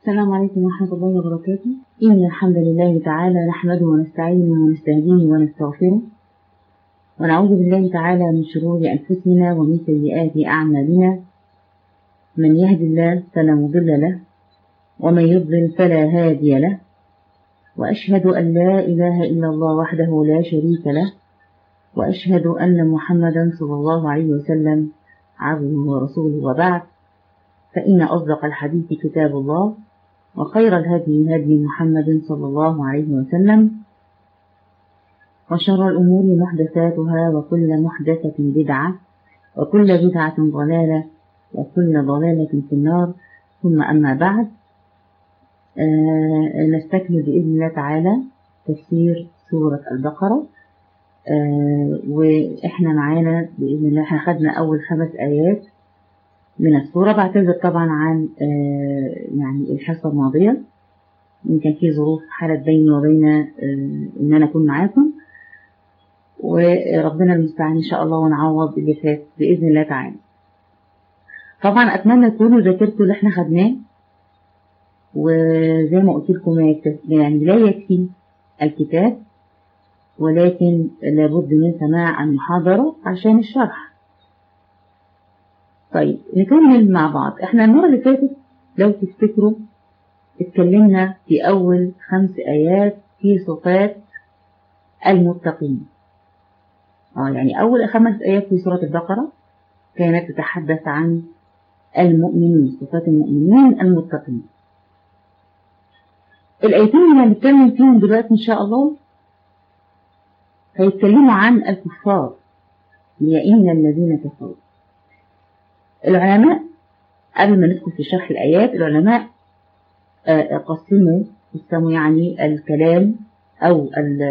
السلام عليكم ورحمة الله وبركاته إن الحمد لله تعالى نحمده ونستعينه ونستهديه ونستغفره ونعوذ بالله تعالى من شرور أنفسنا ومن سيئات أعمالنا من يهد الله فلا مضل له ومن يضلل فلا هادي له وأشهد أن لا إله إلا الله وحده لا شريك له وأشهد أن محمدا صلى الله عليه وسلم عبده ورسوله وبعد فإن أصدق الحديث كتاب الله وخير الهدي هدي محمد صلى الله عليه وسلم وشر الأمور محدثاتها وكل محدثة بدعة وكل بدعة ضلالة وكل ضلالة في النار ثم أما بعد آه نستكمل بإذن الله تعالى تفسير سورة البقرة آه وإحنا معانا بإذن الله احنا خدنا أول خمس آيات من السورة بعتذر طبعا عن آه يعني الحصة الماضية يمكن في ظروف حالت بيني وبين آه إن أنا أكون معاكم وربنا المستعان إن شاء الله ونعوض اللي فات بإذن الله تعالى طبعا أتمنى تكونوا ذاكرتوا اللي احنا خدناه وزي ما قلت لكم يعني لا يكفي الكتاب ولكن لابد من سماع المحاضرة عشان الشرح طيب نكمل مع بعض احنا المرة اللي فاتت لو تفتكروا اتكلمنا في أول خمس آيات في صفات المتقين اه يعني أول خمس آيات في سورة البقرة كانت تتحدث عن المؤمنين صفات المؤمنين المتقين الآيتين اللي هنتكلم فيهم دلوقتي إن شاء الله هيتكلموا عن الكفار إن الذين كفروا العلماء قبل ما ندخل في شرح الآيات العلماء قسموا قسموا يعني الكلام أو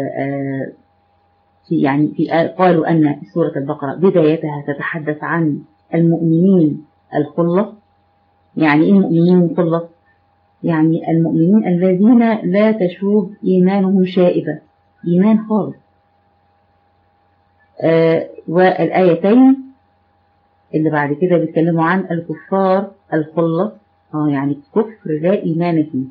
في يعني في قالوا أن سورة البقرة بدايتها تتحدث عن المؤمنين الخلص يعني إيه المؤمنين الخلص؟ يعني المؤمنين الذين لا تشوب إيمانهم شائبة إيمان خالص آه والآيتين اللي بعد كده بيتكلموا عن الكفار الخلص اه يعني الكفر لا إيمان فيه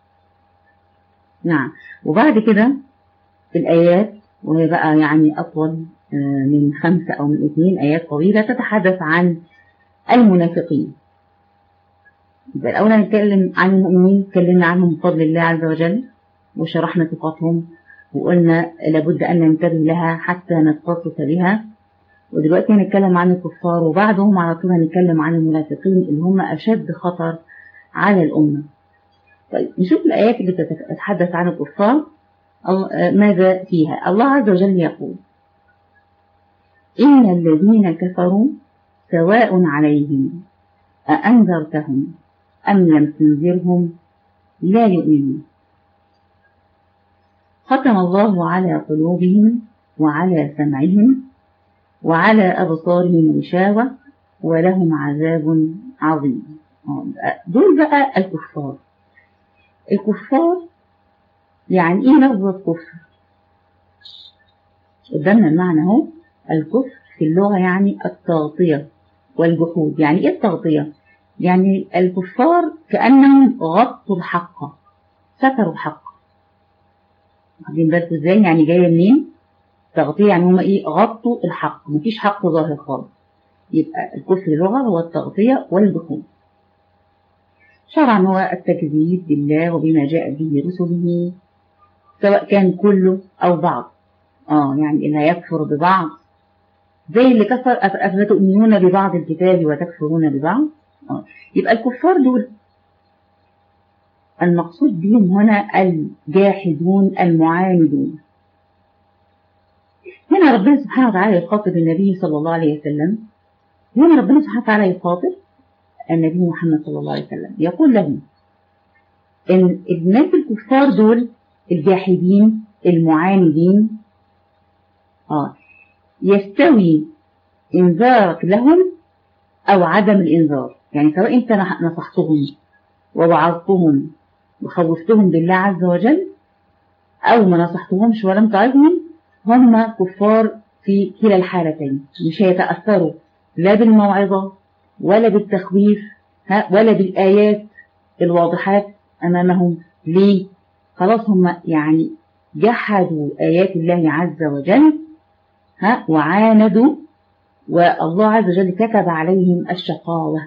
نعم وبعد كده في الآيات وهي بقى يعني أطول آه من خمسة أو من اثنين آيات طويلة تتحدث عن المنافقين يبقى الأول هنتكلم عن المؤمنين اتكلمنا عنهم بفضل الله عز وجل وشرحنا صفاتهم وقلنا لابد أن ننتبه لها حتى نتصف بها ودلوقتي هنتكلم عن الكفار وبعدهم على طول هنتكلم عن المنافقين اللي هم أشد خطر على الأمة طيب نشوف الآيات اللي تتحدث عن الكفار ماذا فيها الله عز وجل يقول إن الذين كفروا سواء عليهم أأنذرتهم أم لم تنذرهم لا يؤمنون ختم الله على قلوبهم وعلى سمعهم وعلى أبصارهم غشاوة ولهم عذاب عظيم دول بقى الكفار الكفار يعني ايه لفظة كفر قدامنا المعنى اهو الكفر في اللغة يعني التغطية والجحود يعني ايه التغطية يعني الكفار كأنهم غطوا الحق ستروا الحق واخدين بالكم ازاي يعني جايه منين تغطيه يعني هما ايه غطوا الحق مفيش حق ظاهر خالص يبقى الكفر لغه هو التغطيه والجحود شرعا هو التكذيب بالله وبما جاء به رسله سواء كان كله او بعض اه يعني اللي هيكفر ببعض زي اللي كفر افتؤمنون ببعض الكتاب وتكفرون ببعض آه. يبقى الكفار دول المقصود بهم هنا الجاحدون المعاندون هنا ربنا سبحانه وتعالى يخاطب النبي صلى الله عليه وسلم هنا ربنا سبحانه وتعالى يخاطب النبي محمد صلى الله عليه وسلم يقول لهم ان الناس الكفار دول الجاحدين المعاندين اه يستوي انذارك لهم او عدم الانذار يعني سواء انت نصحتهم ووعظتهم وخوفتهم بالله عز وجل أو ما نصحتهمش ولم تعظهم هم كفار في كلا الحالتين مش هيتأثروا لا بالموعظة ولا بالتخويف ولا بالآيات الواضحات أمامهم ليه؟ خلاص هم يعني جحدوا آيات الله عز وجل ها وعاندوا والله عز وجل كتب عليهم الشقاوة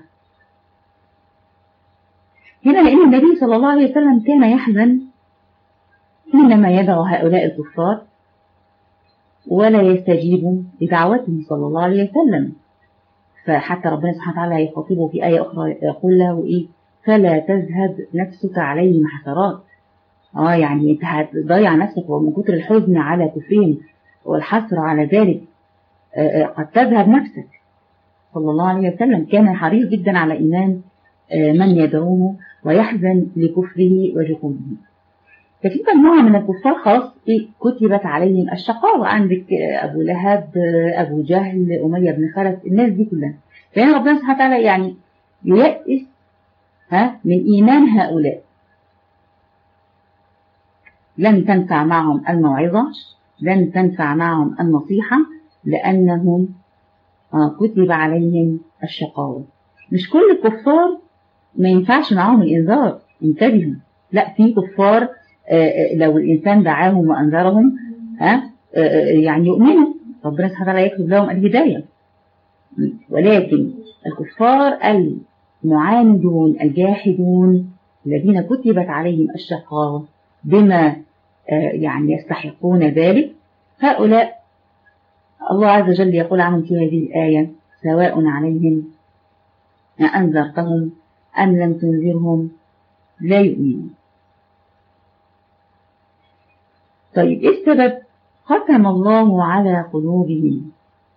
هنا لأن النبي صلى الله عليه وسلم كان يحزن حينما يدعو هؤلاء الكفار ولا يستجيب لدعوته صلى الله عليه وسلم فحتى ربنا سبحانه وتعالى يخاطبه في آية أخرى يقول له إيه فلا تذهب نفسك عليهم حسرات اه يعني انت هتضيع نفسك ومن كتر الحزن على كفرهم والحسرة على ذلك قد تذهب نفسك صلى الله عليه وسلم كان حريص جدا على إيمان من يدعوه ويحزن لكفره وجحوده ففي مجموعة من الكفار خلاص إيه كتبت عليهم الشقاوة عندك أبو لهب أبو جهل أمية بن خلف الناس دي كلها فهنا ربنا سبحانه وتعالى يعني ييأس ها من إيمان هؤلاء لن تنفع معهم الموعظة لن تنفع معهم النصيحة لأنهم كتب عليهم الشقاوة مش كل الكفار ما ينفعش معاهم الإنذار انتبهوا لا في كفار لو الإنسان دعاهم وأنذرهم ها يعني يؤمنوا ربنا سبحانه وتعالى يكتب لهم الهداية ولكن الكفار المعاندون الجاحدون الذين كتبت عليهم الشقاوة بما يعني يستحقون ذلك هؤلاء الله عز وجل يقول عنهم في هذه الآية سواء عليهم أنذرتهم أم لم تنذرهم لا يؤمنون طيب إيه السبب ختم الله على قلوبهم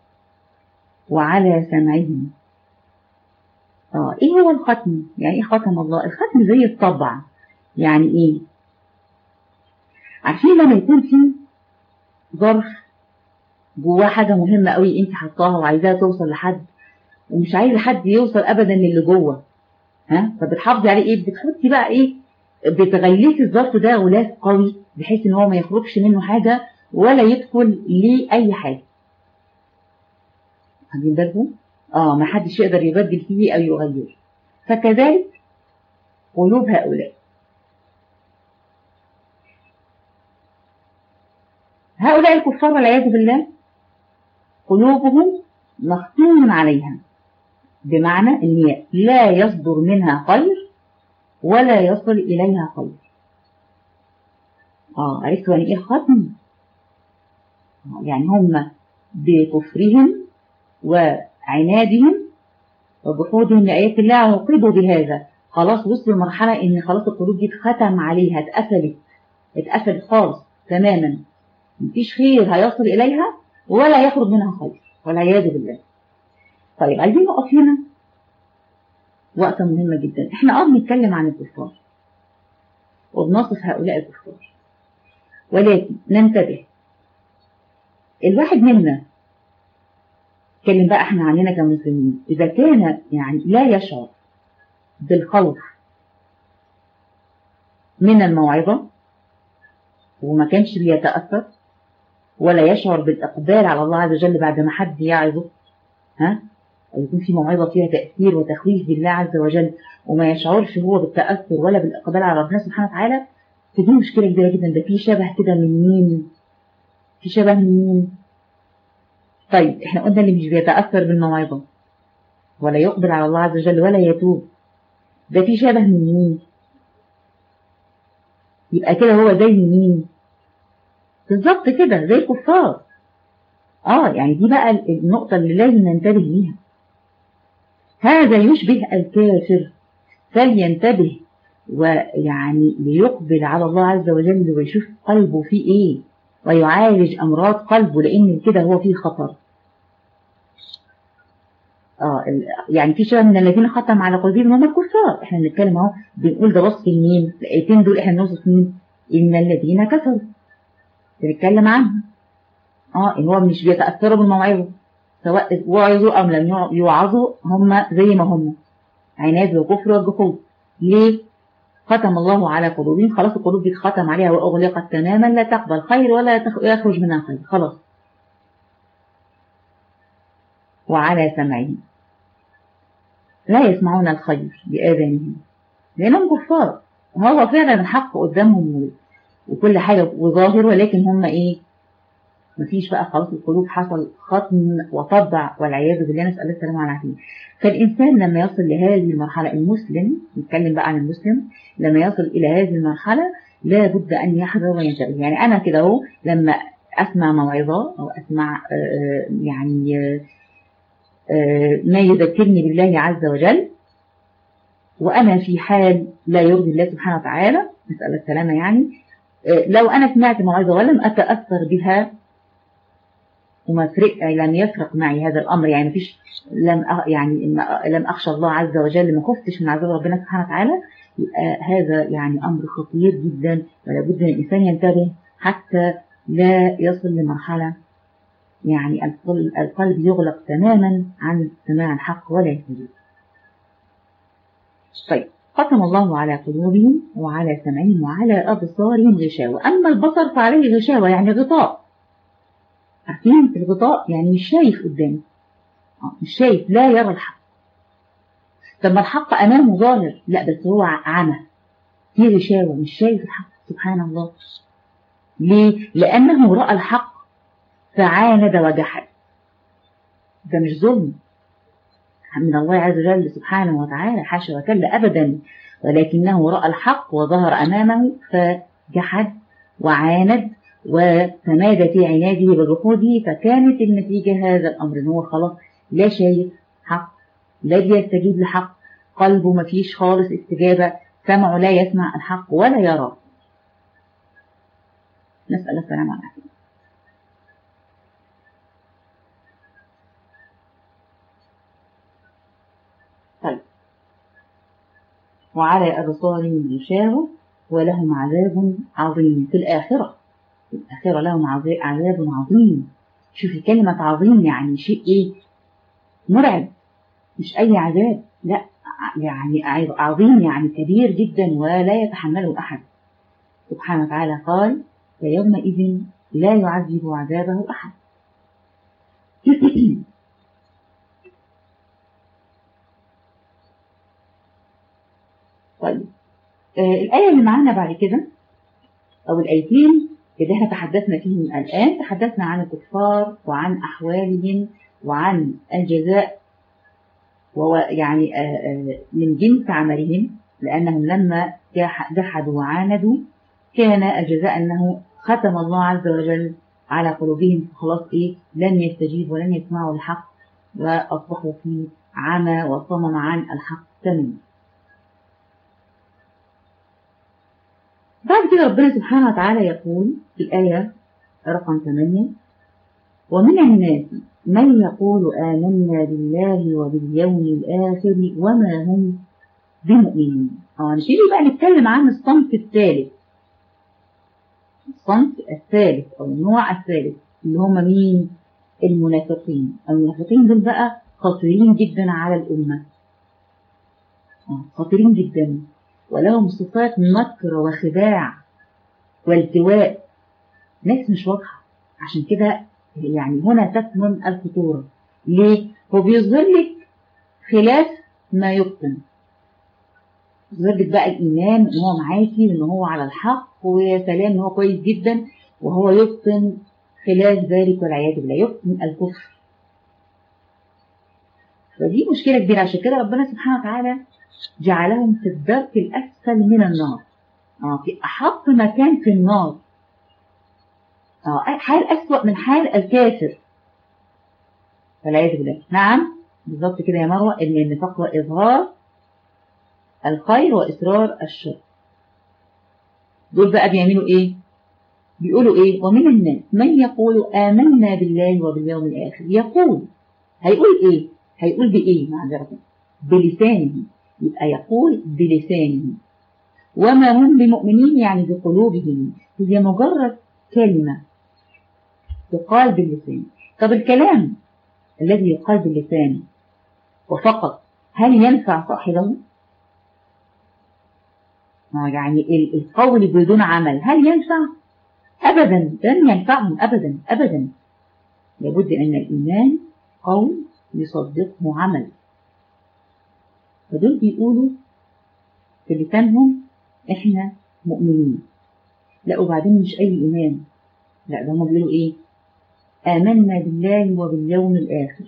وعلى سمعهم آه إيه هو الختم يعني إيه ختم الله الختم زي الطبع يعني إيه عارفين لما يكون في ظرف جواه حاجة مهمة قوي انت حطاها وعايزاها توصل لحد ومش عايزة حد يوصل ابدا للي جوه ها فبتحافظي عليه ايه بتحطي بقى ايه بتغلفي الظرف ده غلاف قوي بحيث ان هو ما يخرجش منه حاجة ولا يدخل ليه اي حاجة واخدين بالكم اه ما حدش يقدر يبدل فيه او يغير فكذلك قلوب هؤلاء هؤلاء الكفار والعياذ بالله قلوبهم مختوم عليها بمعنى ان هي لا يصدر منها خير ولا يصل اليها خير اه عرفتوا يعني ايه ختم آه يعني هم بكفرهم وعنادهم وجحودهم لآيات الله عوقبوا بهذا خلاص وصلوا لمرحلة ان خلاص القلوب دي اتختم عليها اتقفلت اتقفلت خالص تماما مفيش خير هيصل إليها ولا يخرج منها خير والعياذ بالله طيب عايزين نقف هنا وقفة مهمة جدا احنا اه بنتكلم عن الكفار وبنصف هؤلاء الكفار ولكن ننتبه الواحد منا اتكلم بقى احنا عننا كمسلمين اذا كان يعني لا يشعر بالخوف من الموعظة وما كانش بيتأثر ولا يشعر بالإقبال على الله عز وجل بعد ما حد يعظه ها يكون في موعظة فيها تأثير وتخويف بالله عز وجل وما يشعرش هو بالتأثر ولا بالإقبال على ربنا سبحانه وتعالى فدي مشكلة كبيرة جدا ده في شبه كده من مين في شبه من مين طيب احنا قلنا اللي مش بيتأثر بالموعظة ولا يقبل على الله عز وجل ولا يتوب ده في شبه من مين يبقى كده هو زي مين بالظبط كده زي الكفار اه يعني دي بقى النقطة اللي لازم ننتبه ليها هذا يشبه الكافر فلينتبه ويعني ليقبل على الله عز وجل ويشوف قلبه فيه ايه ويعالج امراض قلبه لان كده هو فيه خطر اه يعني في شبه من الذين ختم على قلوبهم هم الكفار احنا بنتكلم اهو بنقول ده وصف مين الايتين دول احنا بنوصف مين ان الذين كفروا بنتكلم عنهم اه ان هو مش بيتاثروا بالموعظه سواء وعظوا ام لم يوعظوا هم زي ما هم عناد وكفر وجحود ليه ختم الله على قلوبهم خلاص القلوب دي اتختم عليها واغلقت تماما لا تقبل خير ولا يخرج منها خير خلاص وعلى سمعهم لا يسمعون الخير بآذانهم لأنهم كفار هو فعلا الحق قدامهم وكل حاجة وظاهر ولكن هم ايه مفيش بقى خلاص القلوب حصل ختم وطبع والعياذ بالله نسأل الله السلامة والعافية فالإنسان لما يصل لهذه المرحلة المسلم نتكلم بقى عن المسلم لما يصل إلى هذه المرحلة لا بد أن يحذر وينتبه يعني أنا كده أهو لما أسمع موعظة أو أسمع يعني ما يذكرني بالله عز وجل وأنا في حال لا يرضي الله سبحانه وتعالى نسأل السلامة يعني لو أنا سمعت موعظة ولم أتأثر بها وما فرق لم يفرق معي هذا الأمر يعني مفيش لم يعني لم أخشى الله عز وجل ما خفتش من عذاب ربنا سبحانه وتعالى يبقى هذا يعني أمر خطير جدا ولا بد أن الإنسان ينتبه حتى لا يصل لمرحلة يعني القلب يغلق تماما عن سماع الحق ولا يستجيب طيب ختم الله على قلوبهم وعلى سمعهم وعلى أبصارهم غشاوة أما البصر فعليه غشاوة يعني غطاء عارفين الغطاء يعني مش شايف قدامه مش شايف لا يرى الحق طب ما الحق أمامه ظاهر لا بس هو عمى في غشاوة مش شايف الحق سبحان الله ليه؟ لأنه رأى الحق فعاند وجحد ده مش ظلم من الله عز وجل سبحانه وتعالى حاشا وكلا أبدا ولكنه رأى الحق وظهر أمامه فجحد وعاند وتمادى في عناده وجحوده فكانت النتيجة هذا الأمر إن هو خلاص لا شايف حق لا بيستجيب لحق قلبه ما فيش خالص استجابة سمعه لا يسمع الحق ولا يرى نسأل السلامة والعافية طيب وعلى أبصارهم غشاوة ولهم عذاب عظيم في الآخرة في الآخرة لهم عذاب عظيم شوفي كلمة عظيم يعني شيء إيه مرعب مش أي عذاب لا يعني عظيم يعني كبير جدا ولا يتحمله أحد سبحانه وتعالى قال فيومئذ لا يعذب عذابه أحد طيب آه الآية اللي معانا بعد كده أو الآيتين اللي احنا تحدثنا فيهم الآن تحدثنا عن الكفار وعن أحوالهم وعن الجزاء ويعني من جنس عملهم لأنهم لما جحدوا وعاندوا كان الجزاء أنه ختم الله عز وجل على قلوبهم خلاص إيه لن يستجيب ولن يسمعوا الحق وأصبحوا في عمى وصمم عن الحق تماما بعد كده ربنا سبحانه وتعالى يقول في الآية رقم 8 ومن الناس من يقول آمنا بالله وباليوم الآخر وما هم بمؤمنين اه نبتدي بقى نتكلم عن الصنف الثالث الصنف الثالث أو النوع الثالث اللي هم مين المنافقين المنافقين دول بقى خطيرين جدا على الأمة اه خطيرين جدا ولهم صفات مكر وخداع والتواء ناس مش واضحة عشان كده يعني هنا تكمن الخطورة ليه؟ هو بيظهر لك خلاف ما يبطن يظهر لك بقى الإيمان إن هو معاكي وإن هو على الحق ويا سلام إن هو كويس جدا وهو يبطن خلاف ذلك والعياذ بالله يبطن الكفر فدي مشكلة كبيرة عشان كده ربنا سبحانه وتعالى جعلهم في الدرك الأسفل من النار آه في أحط مكان في النار آه حال أسوأ من حال الكافر والعياذ بالله نعم بالظبط كده يا مروة إن النفاق هو إظهار الخير وإسرار الشر دول بقى بيعملوا إيه؟ بيقولوا إيه؟ ومن الناس من يقول آمنا بالله وباليوم الآخر يقول هيقول إيه؟ هيقول بإيه معذرة بلسانه يبقى يقول بلسانه وما هم بمؤمنين يعني بقلوبهم هي مجرد كلمة تقال باللسان طب الكلام الذي يقال باللسان وفقط هل ينفع صاحبه يعني القول بدون عمل هل ينفع أبدا لن ينفعهم أبدا أبدا لابد أن الإيمان قول يصدقه عمل فدول بيقولوا في لسانهم احنا مؤمنين لا وبعدين مش اي ايمان لا ده هم بيقولوا ايه آمنا بالله وباليوم الآخر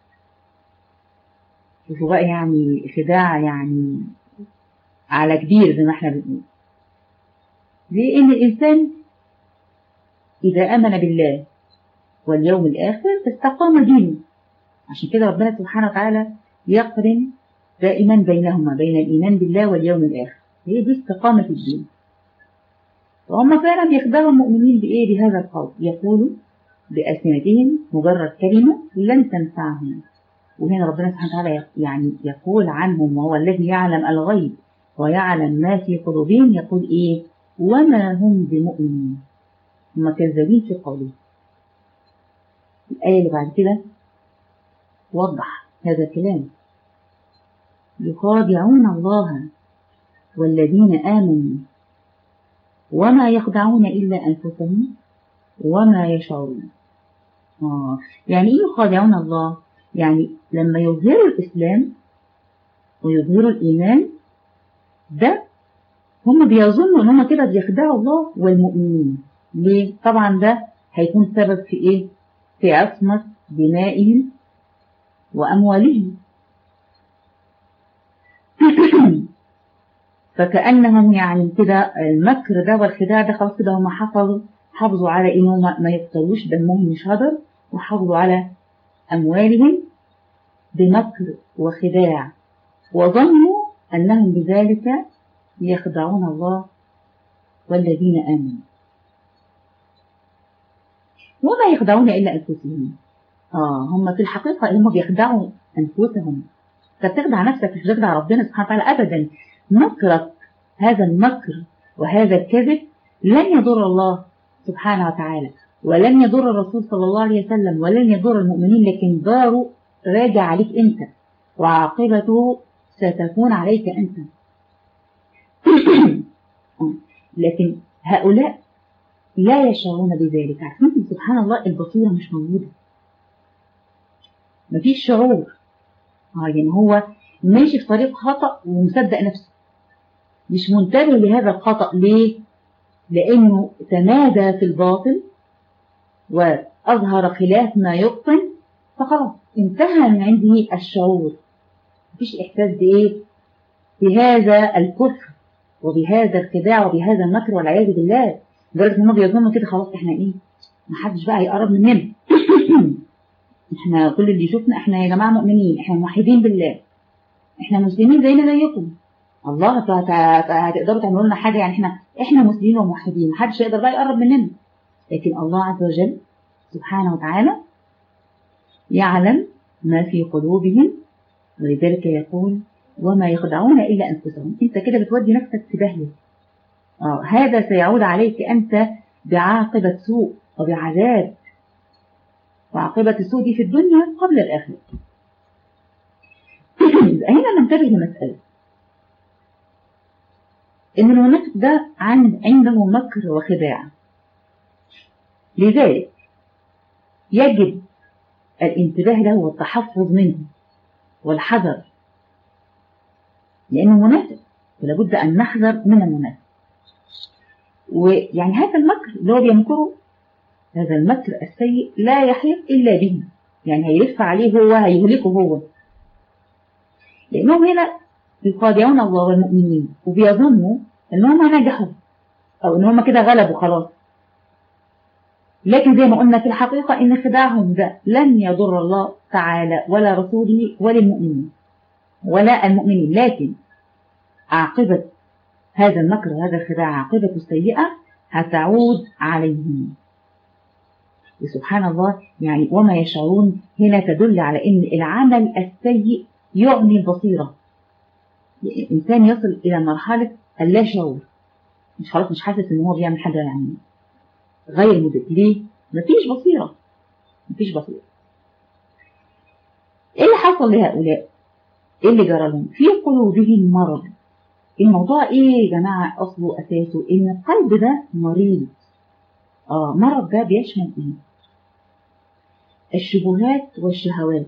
شوفوا بقى يعني خداع يعني على كبير زي ما احنا بنقول لأن الإنسان إذا آمن بالله واليوم الآخر استقام دينه عشان كده ربنا سبحانه وتعالى يقرن دائما بينهما بين الإيمان بالله واليوم الآخر هي دي استقامة الدين وهم فعلا بيخدعوا المؤمنين بإيه بهذا القول يقولوا بألسنتهم مجرد كلمة لن تنفعهم وهنا ربنا سبحانه وتعالى يعني يقول عنهم وهو الذي يعلم الغيب ويعلم ما في قلوبهم يقول إيه وما هم بمؤمنين هم كذابين في قوله الآية اللي بعد كده وضح هذا الكلام يخادعون الله والذين آمنوا وما يخدعون إلا أنفسهم وما يشعرون آه. يعني إيه يخادعون الله يعني لما يظهروا الإسلام ويظهروا الإيمان ده هم بيظنوا ان هم كده بيخدعوا الله والمؤمنين ليه؟ طبعا ده هيكون سبب في ايه؟ في عصمة دمائهم وأموالهم فكأنهم يعني كده المكر ده والخداع ده خلاص كده هم حفظوا حافظوا على انهم ما يقتلوش دمهم مش هدر وحافظوا على أموالهم بمكر وخداع وظنوا أنهم بذلك يخدعون الله والذين آمنوا وما يخدعون إلا أنفسهم آه هم في الحقيقة هم بيخدعوا أنفسهم أنت بتخدع نفسك مش بتخدع ربنا سبحانه وتعالى أبدا مكرك هذا المكر وهذا الكذب لن يضر الله سبحانه وتعالى ولن يضر الرسول صلى الله عليه وسلم ولن يضر المؤمنين لكن ضاره راجع عليك أنت وعاقبته ستكون عليك أنت لكن هؤلاء لا يشعرون بذلك عارفين سبحان الله البصيرة مش موجودة مفيش شعور اه يعني هو ماشي في طريق خطأ ومصدق نفسه مش منتبه لهذا الخطأ ليه؟ لأنه تمادى في الباطل وأظهر خلاف ما يبطن فخلاص انتهى من عنده الشعور مفيش إحساس بإيه؟ بهذا الكفر وبهذا الخداع وبهذا المكر والعياذ بالله لدرجة إن هم بيظنوا كده خلاص إحنا إيه؟ محدش بقى يقرب مننا إحنا كل اللي يشوفنا إحنا يا جماعة مؤمنين إحنا موحدين بالله إحنا مسلمين زينا زيكم الله هتقدروا تعملوا لنا حاجة يعني إحنا إحنا مسلمين وموحدين محدش يقدر بقى يقرب مننا لكن الله عز وجل سبحانه وتعالى يعلم ما في قلوبهم ولذلك يقول وما يخدعون إلا أنفسهم أنت كده بتودي نفسك في داهية آه هذا سيعود عليك أنت بعاقبة سوء وبعذاب وعاقبة السوء دي في الدنيا قبل الآخرة هنا ننتبه لمسألة إن المنافق ده عنده مكر وخداع لذلك يجب الانتباه له والتحفظ منه والحذر لأنه منافق ولابد أن نحذر من المنافق ويعني هذا المكر اللي هو بيمكره هذا المكر السيء لا يحيق إلا به يعني هيلف عليه هو هيهلكه هو لأنهم هنا يخادعون الله والمؤمنين وبيظنوا أنهم نجحوا أو أنهم كده غلبوا خلاص لكن زي ما قلنا في الحقيقة إن خداعهم ده لن يضر الله تعالى ولا رسوله ولا المؤمنين ولا المؤمنين لكن عاقبة هذا المكر وهذا الخداع عاقبة السيئة هتعود عليهم وسبحان الله يعني وما يشعرون هنا تدل على ان العمل السيء يعمي البصيرة الإنسان يصل إلى مرحلة اللا شعور مش خلاص مش حاسس إن هو بيعمل حاجة يعني غير مدرك ليه؟ مفيش بصيرة مفيش بصيرة إيه اللي حصل لهؤلاء؟ إيه اللي جرى لهم؟ في قلوبهم مرض الموضوع إيه يا جماعة أصله أساسه؟ إن القلب ده مريض آه مرض ده بيشمل إيه؟ الشبهات والشهوات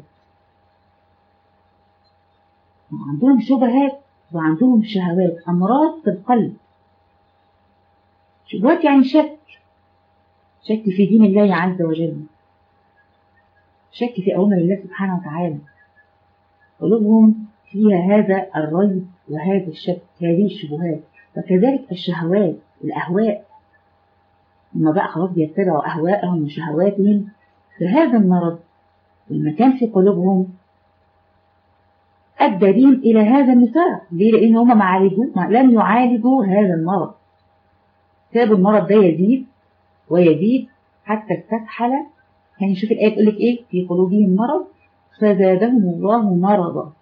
عندهم شبهات وعندهم شهوات أمراض في القلب شبهات يعني شك شك في دين الله عز وجل شك في أوامر الله سبحانه وتعالى قلوبهم فيها هذا الريب وهذا الشك هذه الشبهات وكذلك الشهوات الأهواء هم بقى خلاص بيتبعوا أهواءهم وشهواتهم فهذا المرض لما كان في قلوبهم أدى بهم إلى هذا النفاق ليه؟ لأن هم ما عالجوا لم يعالجوا هذا المرض سابوا المرض ده يزيد ويزيد حتى استفحل يعني شوف الآية تقول لك إيه في قلوبهم مرض فزادهم الله مرضا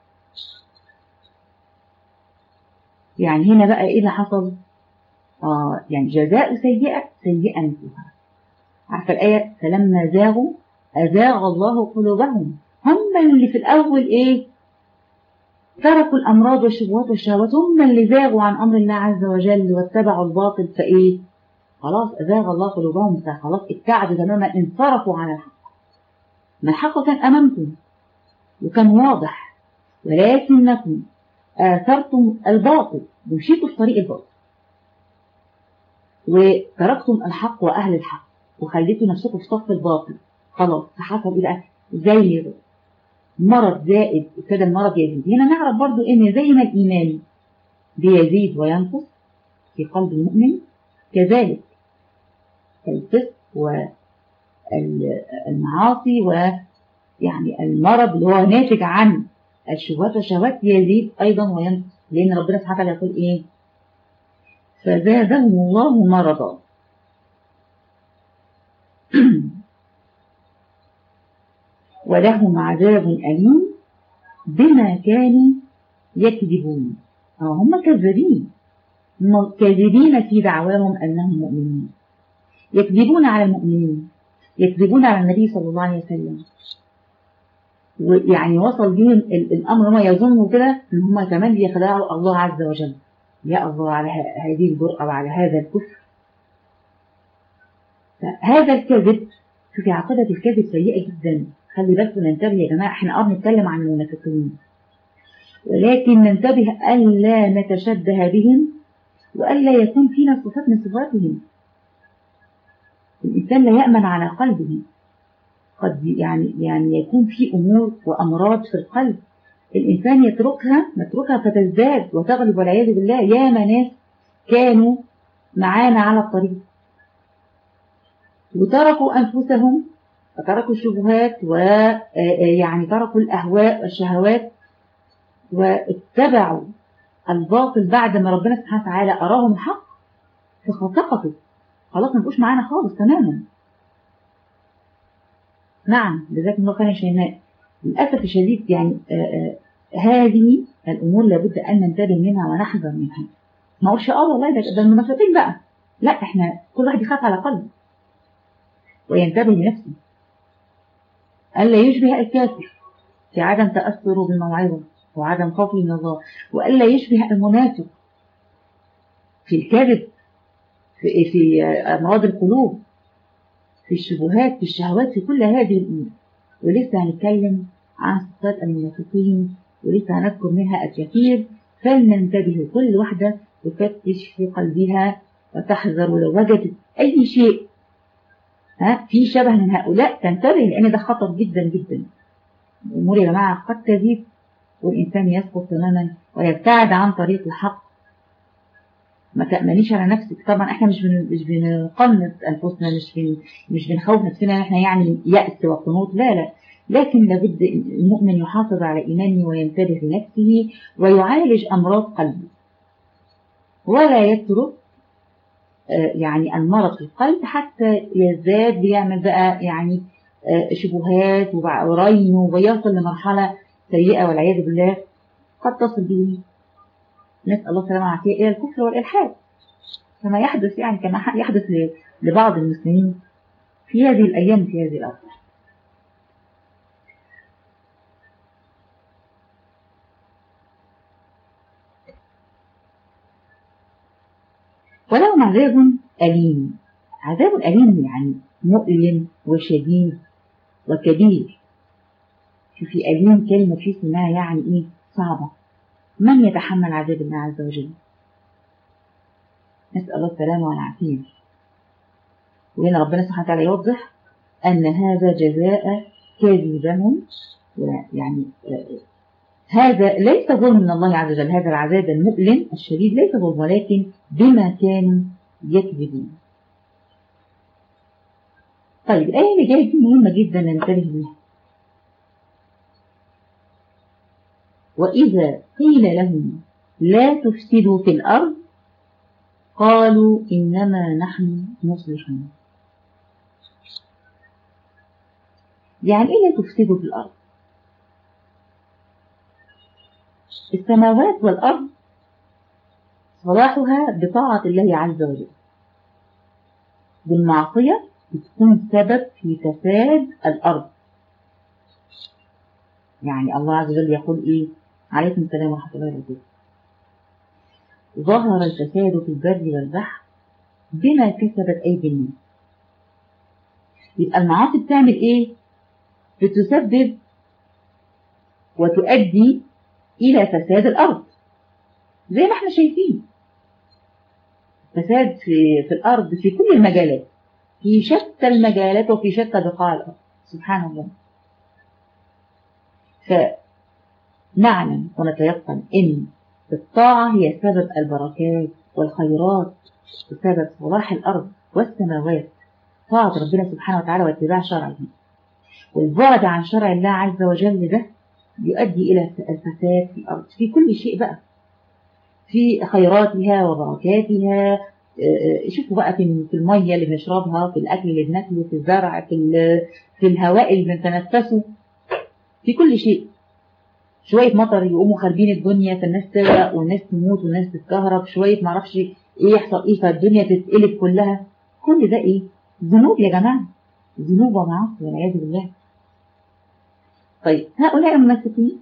يعني هنا بقى إيه اللي حصل؟ آه يعني جزاء سيئة سيئة مثلها عارفة الآية فلما زاغوا أزاغ الله قلوبهم هم اللي في الأول إيه تركوا الأمراض والشبهات والشهوات هم اللي زاغوا عن أمر الله عز وجل واتبعوا الباطل فإيه خلاص أزاغ الله قلوبهم فخلاص ابتعدوا تماما انصرفوا عن الحق ما الحق كان أمامكم وكان واضح ولكنكم آثرتم الباطل ومشيتوا في طريق الباطل وتركتم الحق وأهل الحق وخليتوا نفسكم في صف الباطل خلاص فحصل إيه بقى زي مرض زائد ابتدى المرض يزيد هنا نعرف برضو ان زي ما الايمان بيزيد وينقص في قلب المؤمن كذلك الفسق والمعاصي ويعني المرض اللي هو ناتج عن الشهوات والشهوات يزيد ايضا وينقص لان ربنا سبحانه وتعالى يقول ايه فزادهم الله مرضا ولهم عذاب أليم بما كانوا يكذبون أو هم كذابين هم كاذبين في دعواهم أنهم مؤمنين يكذبون على المؤمنين يكذبون على النبي صلى الله عليه وسلم ويعني وصل بهم الأمر هم يظنوا كده إن هم كمان بيخدعوا الله عز وجل يا الله على هذه الجرأة وعلى هذا الكفر هذا الكذب شوفي عقيدة الكذب سيئة جدا خلي بالكم ننتبه يا جماعة احنا اه بنتكلم عن المنافقين ولكن ننتبه ألا نتشبه بهم وألا يكون فينا صفات من صفاتهم الإنسان لا يأمن على قلبه قد يعني يعني يكون في أمور وأمراض في القلب الإنسان يتركها نتركها فتزداد وتغلب والعياذ بالله ياما ناس كانوا معانا على الطريق وتركوا أنفسهم فتركوا الشبهات ويعني تركوا الأهواء والشهوات واتبعوا الباطل بعد ما ربنا سبحانه وتعالى أراهم الحق فسقطوا خلاص ما بقوش معانا خالص تماما نعم جزاكم الله خيرا شيماء للأسف الشديد يعني آآ آآ هذه الأمور لابد أن ننتبه منها ونحذر منها ما أقولش اه والله ده ده المنافقين بقى لا احنا كل واحد يخاف على قلبه وينتبه لنفسه ألا يشبه الكافر في عدم تأثره بالموعظة وعدم خوفه من الله وألا يشبه المنافق في الكذب في, في أمراض القلوب في الشبهات في الشهوات في كل هذه الأمور ولسه هنتكلم عن صفات المنافقين ولسه هنذكر منها الكثير فلننتبه كل واحدة تفتش في قلبها وتحذر ولو وجدت أي شيء ها في شبه من هؤلاء تنتبه لأن ده خطر جدا جدا الأمور يا جماعة قد تزيد والإنسان يسقط تماما ويبتعد عن طريق الحق ما تأمنيش على نفسك طبعا احنا مش بن... مش بنقنط أنفسنا مش بن... مش بنخوف نفسنا احنا يعني يأس وقنوط لا لا لكن لابد المؤمن يحافظ على إيمانه وينتبه لنفسه ويعالج أمراض قلبه ولا يترك يعني المرض في القلب حتى يزداد بيعمل بقى يعني شبهات ورين ويصل لمرحلة سيئة والعياذ بالله قد تصل به نسأل الله السلامة والعافية إلى الكفر والإلحاد كما يحدث يعني كما يحدث لبعض المسلمين في هذه الأيام في هذه الأرض ولهم عذاب أليم عذاب أليم يعني مؤلم وشديد وكبير شوفي أليم كلمة في اسمها يعني إيه صعبة من يتحمل عذاب الله عز وجل نسأل الله السلامة والعافية وهنا ربنا سبحانه وتعالى يوضح أن هذا جزاء كاذبهم يعني هذا ليس ظلم من الله عز وجل هذا العذاب المؤلم الشديد ليس ظلم ولكن بما كانوا يكذبون طيب الآية اللي جاية دي مهمة جدا ننتبه لها وإذا قيل لهم لا تفسدوا في الأرض قالوا إنما نحن مصلحون يعني إيه لا تفسدوا في الأرض السماوات والأرض صلاحها بطاعة الله عز وجل بالمعصية بتكون سبب في فساد الأرض يعني الله عز وجل يقول إيه عليكم السلام ورحمة الله وبركاته ظهر الفساد في البر والبحر بما كسبت أيدي الناس يبقى المعاصي بتعمل إيه؟ بتسبب وتؤدي إلى فساد الأرض زي ما احنا شايفين فساد في, في الأرض في كل المجالات في شتى المجالات وفي شتى بقاع الأرض سبحان الله فنعلم ونتيقن إن الطاعة هي سبب البركات والخيرات بسبب صلاح الأرض والسماوات طاعة ربنا سبحانه وتعالى واتباع شرعه والبعد عن شرع الله عز وجل ده يؤدي إلى الفساد في الأرض في كل شيء بقى في خيراتها وبركاتها شوفوا بقى في المية اللي بنشربها في الأكل اللي بناكله في الزرع في, في الهواء اللي بنتنفسه في كل شيء شوية مطر يقوموا خاربين الدنيا فالناس تغرق والناس تموت والناس تتكهرب شوية معرفش ايه يحصل ايه فالدنيا تتقلب كلها كل ده ايه ذنوب يا جماعة ذنوب ومعاصي والعياذ بالله طيب هؤلاء المنافقين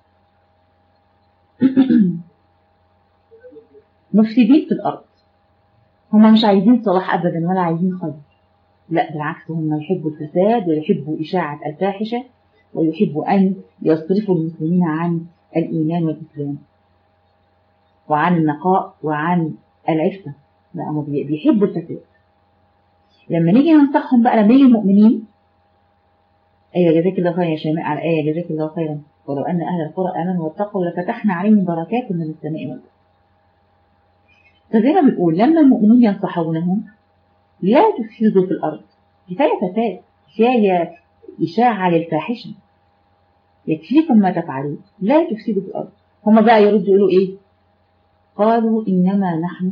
مفسدين في الأرض هم مش عايزين صلاح أبدا ولا عايزين خير لا بالعكس هم يحبوا الفساد ويحبوا إشاعة الفاحشة ويحبوا أن يصرفوا المسلمين عن الإيمان والإسلام وعن النقاء وعن العفة لا هم بيحبوا الفساد لما نيجي ننصحهم بقى لما يجي المؤمنين أيوة جزاك الله خيرا يا شيماء على آية جزاك الله خيرا ولو أن أهل القرى آمنوا واتقوا لفتحنا عليهم بركات من السماء والأرض فزي ما بنقول لما المؤمنين ينصحونهم لا تفسدوا في الأرض كفاية فساد كفاية إشاعة للفاحشة يكفيكم ما تفعلون لا تفسدوا في الأرض هم بقى يردوا يقولوا إيه قالوا إنما نحن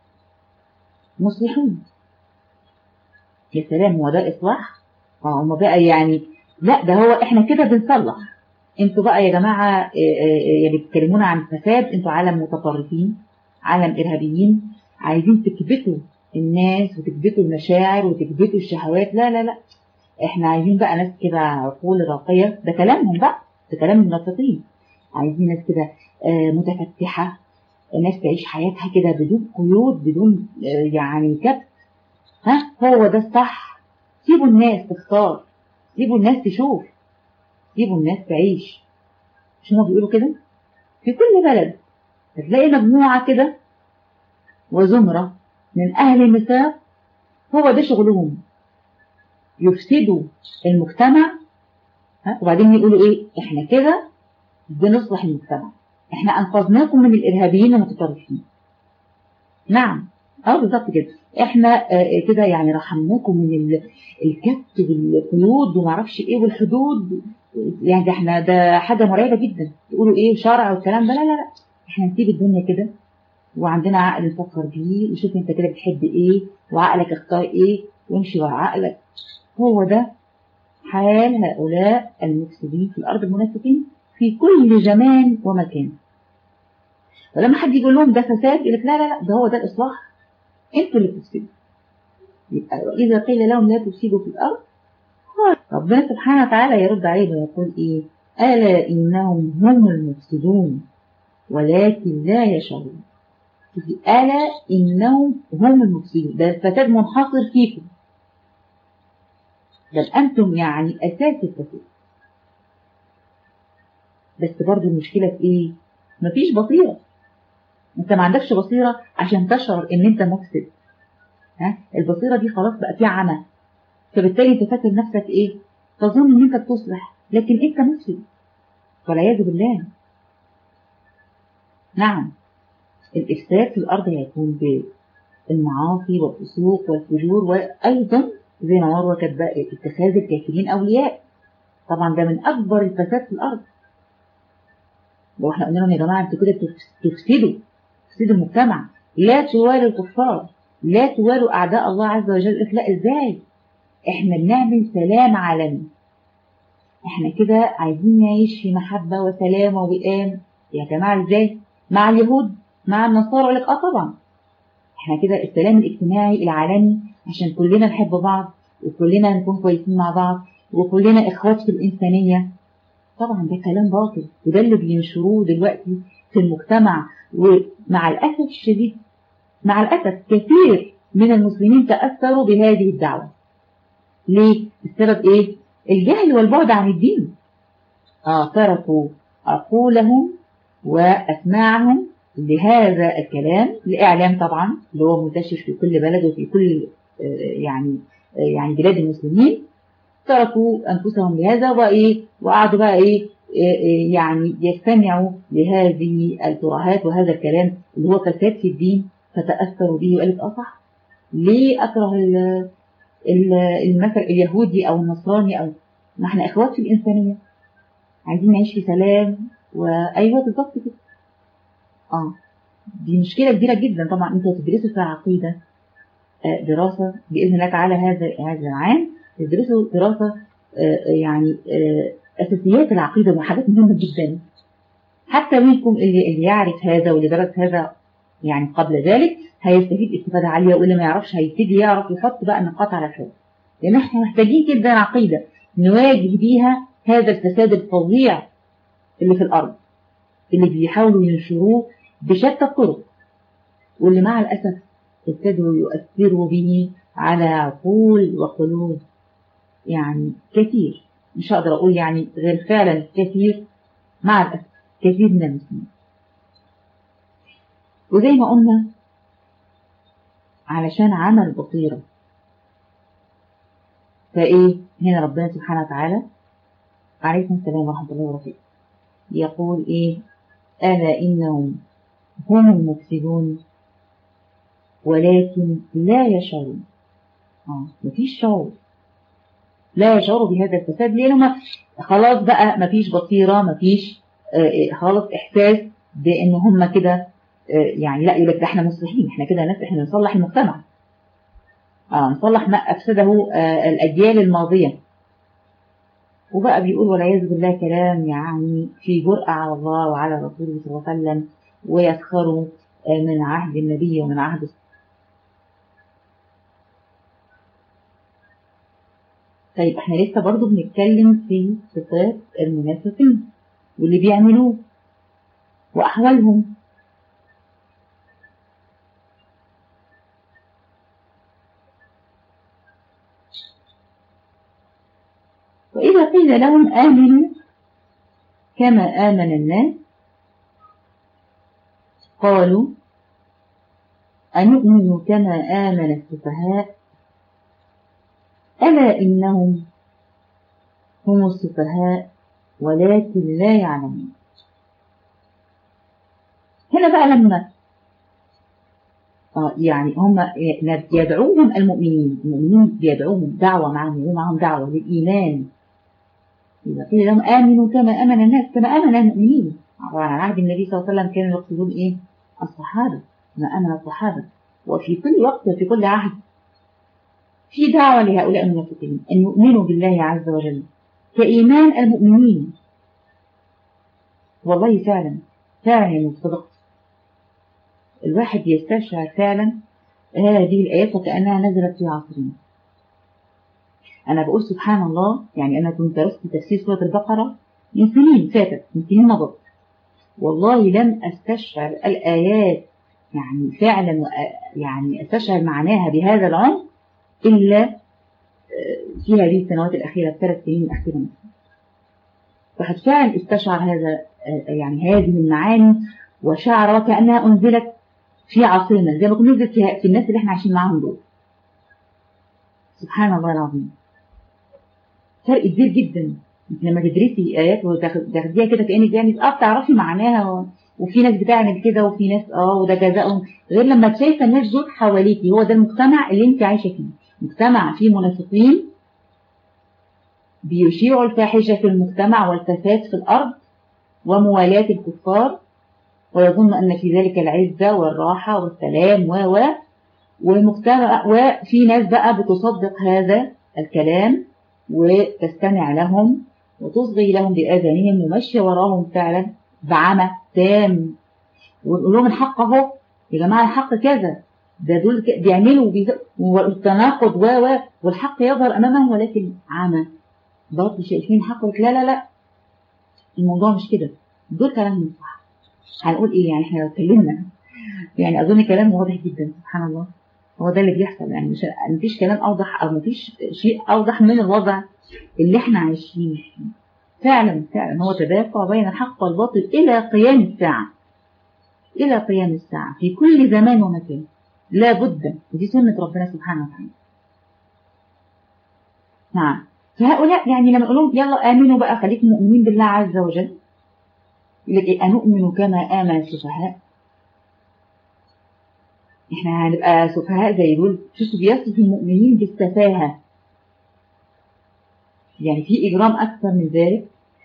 مصلحون يا سلام هو ده إصلاح اه هم بقى يعني لا ده هو احنا كده بنصلح انتوا بقى يا جماعة اللي بتكلمونا عن الفساد انتوا عالم متطرفين عالم إرهابيين عايزين تكبتوا الناس وتكبتوا المشاعر وتكبتوا الشهوات لا لا لا احنا عايزين بقى ناس كده عقول راقية ده كلامهم بقى ده كلام المنافقين عايزين ناس كده متفتحة ناس تعيش حياتها كده بدون قيود بدون يعني كبت ها هو ده الصح سيبوا الناس تختار سيبوا الناس تشوف سيبوا الناس تعيش مش هما بيقولوا كده في كل بلد هتلاقي مجموعة كده وزمرة من أهل النفاق هو ده شغلهم يفسدوا المجتمع ها وبعدين يقولوا ايه احنا كده بنصلح المجتمع احنا انقذناكم من الارهابيين المتطرفين نعم اه بالظبط كده احنا آه كده يعني رحمناكم من الكبت والقيود ومعرفش ايه والحدود يعني ده احنا ده حاجه مرعبه جدا تقولوا ايه شرع والكلام ده لا لا لا احنا نسيب الدنيا كده وعندنا عقل نفكر بيه وشوف انت كده بتحب ايه وعقلك اختار ايه وامشي ورا عقلك هو ده حال هؤلاء المفسدين في الارض المنافقين في كل زمان ومكان ولما حد يقول لهم ده فساد يقول لك لا لا لا ده هو ده الاصلاح انتوا اللي بتفسدوا يبقى واذا قيل لهم لا تفسدوا في الارض ربنا سبحانه وتعالى يرد عليه ويقول ايه الا انهم هم المفسدون ولكن لا يشعرون ألا إنهم هم المفسدون ده الفساد منحصر فيكم بل أنتم يعني أساس الفساد بس برضو المشكلة في إيه؟ مفيش بصيرة انت ما عندكش بصيرة عشان تشعر ان انت مفسد ها البصيرة دي خلاص بقى فيها عمى فبالتالي انت فاكر نفسك ايه تظن ان انت بتصلح لكن انت مفسد والعياذ بالله نعم الإفساد في الأرض هيكون بالمعاصي والفسوق والفجور وأيضا زي ما مروة كانت اتخاذ الكافرين أولياء طبعا ده من أكبر الفساد في الأرض لو احنا قلنا لهم يا جماعة انتوا كده تفسدوا تفسدوا المجتمع لا توالوا الكفار لا توالوا أعداء الله عز وجل لا إزاي احنا بنعمل سلام عالمي احنا كده عايزين نعيش في محبة وسلام ووئام يا جماعة ازاي مع اليهود مع النصارى يقول لك اه طبعا احنا كده السلام الاجتماعي العالمي عشان كلنا نحب بعض وكلنا نكون كويسين مع بعض وكلنا اخوات في الانسانية طبعا ده كلام باطل وده اللي بينشروه دلوقتي في المجتمع ومع الاسف الشديد مع الاسف كثير من المسلمين تأثروا بهذه الدعوة ليه؟ السبب ايه؟ الجهل والبعد عن الدين آه تركوا عقولهم وأسماعهم لهذا الكلام الإعلام طبعا اللي هو منتشر في كل بلد وفي كل يعني يعني بلاد المسلمين تركوا أنفسهم لهذا وإيه وقعدوا بقى إيه يعني يستمعوا لهذه الترهات وهذا الكلام اللي هو فساد في الدين فتأثروا به وقالت اه صح ليه أكره المثل اليهودي أو النصراني أو ما احنا إخوات في الإنسانية عايزين نعيش في سلام وأيوة بالظبط كده اه دي مشكلة كبيرة جدا طبعا انتوا تدرسوا في عقيدة دراسة بإذن الله تعالى هذا هذا العام تدرسوا دراسة يعني أساسيات العقيدة وحاجات مهمة جدا حتى منكم اللي, اللي يعرف هذا واللي درس هذا يعني قبل ذلك هيستفيد استفادة عالية واللي ما يعرفش هيبتدي يعرف يحط بقى النقاط على الحروف لأن احنا محتاجين جدا عقيدة نواجه بيها هذا الفساد الفظيع اللي في الأرض اللي بيحاولوا ينشروه بشتى الطرق واللي مع الأسف ابتدوا يؤثروا به على عقول وقلوب يعني كثير مش هقدر أقول يعني غير فعلا كثير مع الأسف كثير من المسلمين وزي ما قلنا علشان عمل بصيرة فإيه هنا ربنا سبحانه وتعالى عليكم السلام ورحمة الله وبركاته يقول إيه ألا إنهم هم المفسدون ولكن لا يشعرون آه مفيش شعور لا يشعروا بهذا الفساد لأنه خلاص بقى مفيش بصيرة مفيش آه خلاص إحساس بأن هم كده آه يعني لا يقول لك ده احنا مصلحين احنا كده ناس احنا نصلح المجتمع آه نصلح ما أفسده آه الأجيال الماضية وبقى بيقول والعياذ بالله كلام يعني في جرأة على الله وعلى رسوله صلى الله عليه وسلم ويسخروا من عهد النبي ومن عهد طيب احنا لسه برضو بنتكلم في صفات المنافقين واللي بيعملوه وأحوالهم وإذا قيل لهم آمنوا كما آمن الناس قالوا أنؤمن كما آمن السفهاء ألا إنهم هم السفهاء ولكن لا يعلمون هنا بقى لما آه يعني هم يدعوهم المؤمنين المؤمنين بيدعوهم دعوة معهم معهم دعوة للإيمان إذا قيل لهم آمنوا كما آمن الناس كما آمن المؤمنين على عهد النبي صلى الله عليه وسلم كانوا يقصدون إيه الصحابة ما آمن الصحابة وفي كل وقت وفي كل عهد في دعوة لهؤلاء المنافقين أن يؤمنوا بالله عز وجل كإيمان المؤمنين والله فعلا فعلا صدقت الواحد يستشعر فعلا هذه الآيات وكأنها نزلت في عصرنا أنا بقول سبحان الله يعني أنا كنت درست تفسير سورة البقرة من سنين فاتت من سنين مضت والله لم أستشعر الآيات يعني فعلا يعني أستشعر معناها بهذا العمق إلا في هذه السنوات الأخيرة الثلاث سنين الأخيرة مثلا واحد فعلا استشعر هذا يعني هذه المعاني وشعر وكأنها أنزلت في عاصمة زي ما كنا نزلت في, في الناس اللي احنا عايشين معاهم دول سبحان الله العظيم فرق كبير جدا لما تدرسي آيات وتاخديها كده كأنك يعني اه بتعرفي معناها و... وفي ناس بتعمل كده وفي ناس اه وده جزاؤهم غير لما شايفه الناس دول حواليكي هو ده المجتمع اللي انت عايشه فيه مجتمع فيه منافقين بيشيعوا الفاحشه في المجتمع والفساد في الارض وموالاة الكفار ويظن ان في ذلك العزه والراحه والسلام و و ومجتمع وفي ناس بقى بتصدق هذا الكلام وتستمع لهم وتصغي لهم بآذانهم وماشية وراهم فعلا بعمى تام ونقول لهم الحق اهو يا جماعة الحق كذا ده دول بيعملوا والتناقض و و والحق يظهر أمامهم ولكن عمى برضه شايفين الحق لا لا لا الموضوع مش كده دول كلامهم صح هنقول ايه يعني احنا لو اتكلمنا يعني اظن كلام واضح جدا سبحان الله هو ده اللي بيحصل يعني مش مفيش كلام اوضح او مفيش شيء اوضح من الوضع اللي احنا عايشين فيه فعلا فعلا هو تدافع بين الحق والباطل الى قيام الساعه الى قيام الساعه في كل زمان ومكان لا بد ودي سنه ربنا سبحانه وتعالى نعم فهؤلاء يعني لما نقول لهم يلا امنوا بقى خليكم مؤمنين بالله عز وجل يقول لك ايه انؤمن كما امن السفهاء احنا هنبقى سفهاء زي دول شفتوا بيصف المؤمنين بالسفاهة يعني في إجرام أكثر من ذلك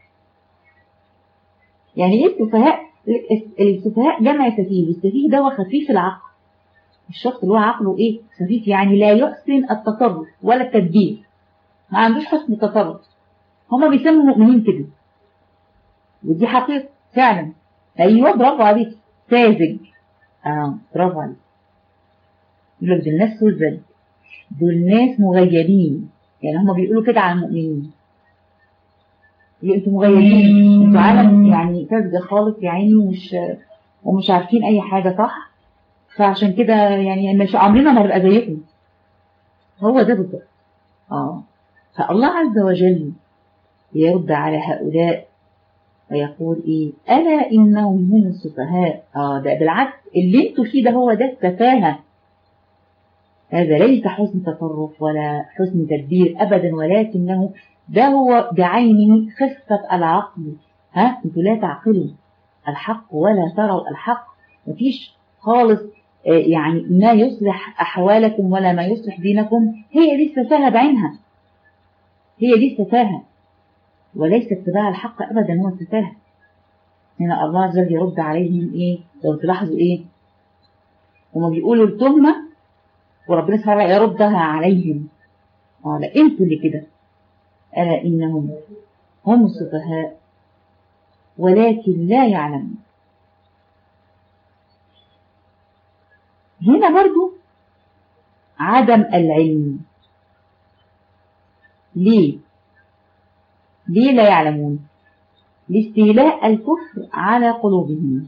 يعني ايه السفهاء السفهاء جمع سفيه والسفيه ده هو خفيف العقل الشخص اللي هو عقله ايه خفيف يعني لا يحسن التصرف ولا التدبير ما عندوش حسن التصرف هما بيسموا المؤمنين كده ودي حقيقة فعلا ايوه برافو عليك ساذج اه برافو عليك يقول لك دول ناس سذج دول ناس مغيبين يعني هم بيقولوا كده على المؤمنين يقولوا انتوا مغيبين انتوا عالم يعني ساذجة خالص يا عيني ومش ومش عارفين اي حاجة صح فعشان كده يعني مش عمرنا ما نبقى زيكم هو ده بالظبط اه فالله عز وجل يرد على هؤلاء ويقول ايه الا انهم هم السفهاء اه ده بالعكس اللي انتوا فيه ده هو ده السفاهه هذا ليس حسن تصرف ولا حسن تدبير أبدا ولكنه ده هو بعينه خفة العقل ها انتوا لا تعقلوا الحق ولا تروا الحق مفيش خالص يعني ما يصلح أحوالكم ولا ما يصلح دينكم هي دي السفاهة بعينها هي دي السفاهة وليس اتباع الحق أبدا هو السفاهة هنا الله عز وجل يرد عليهم إيه لو تلاحظوا إيه هما بيقولوا التهمة وربنا سبحانه وتعالى يردها عليهم قال انتوا اللي كده ألا إنهم هم السفهاء ولكن لا يعلمون هنا برضو عدم العلم ليه ليه لا يعلمون لاستيلاء الكفر على قلوبهم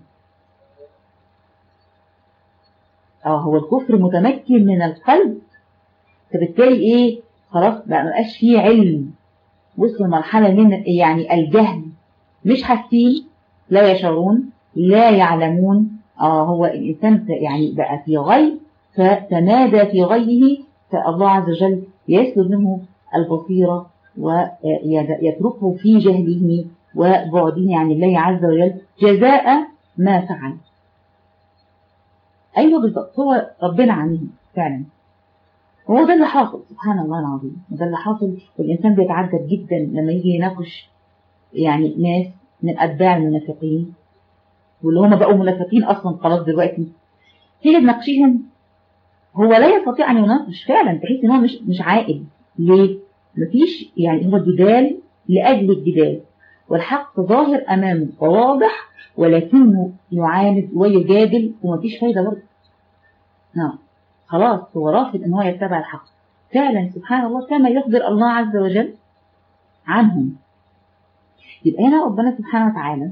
اه هو الكفر متمكن من القلب فبالتالي ايه خلاص بقى مبقاش فيه علم وصل لمرحلة من يعني الجهل مش حاسين لا يشعرون لا يعلمون اه هو الإنسان يعني بقى في غي فتمادى في غيه فالله عز وجل يسلب منه البصيرة ويتركه في جهله وبعده عن الله عز وجل جزاء ما فعل أيوة بالضبط هو ربنا عنهم فعلا هو ده اللي حاصل سبحان الله العظيم ده اللي حاصل والإنسان بيتعجب جدا لما يجي يناقش يعني ناس من أتباع المنافقين واللي هم بقوا منافقين أصلا خلاص دلوقتي تيجي تناقشيهم هو لا يستطيع أن يناقش فعلا تحس إن هو مش مش عاقل ليه؟ مفيش يعني هو جدال لأجل الجدال والحق ظاهر أمامه وواضح ولكنه يعاند ويجادل ومفيش فايدة برضه نعم خلاص هو رافض ان هو يتبع الحق فعلا سبحان الله كما يخبر الله عز وجل عنهم يبقى هنا ربنا سبحانه وتعالى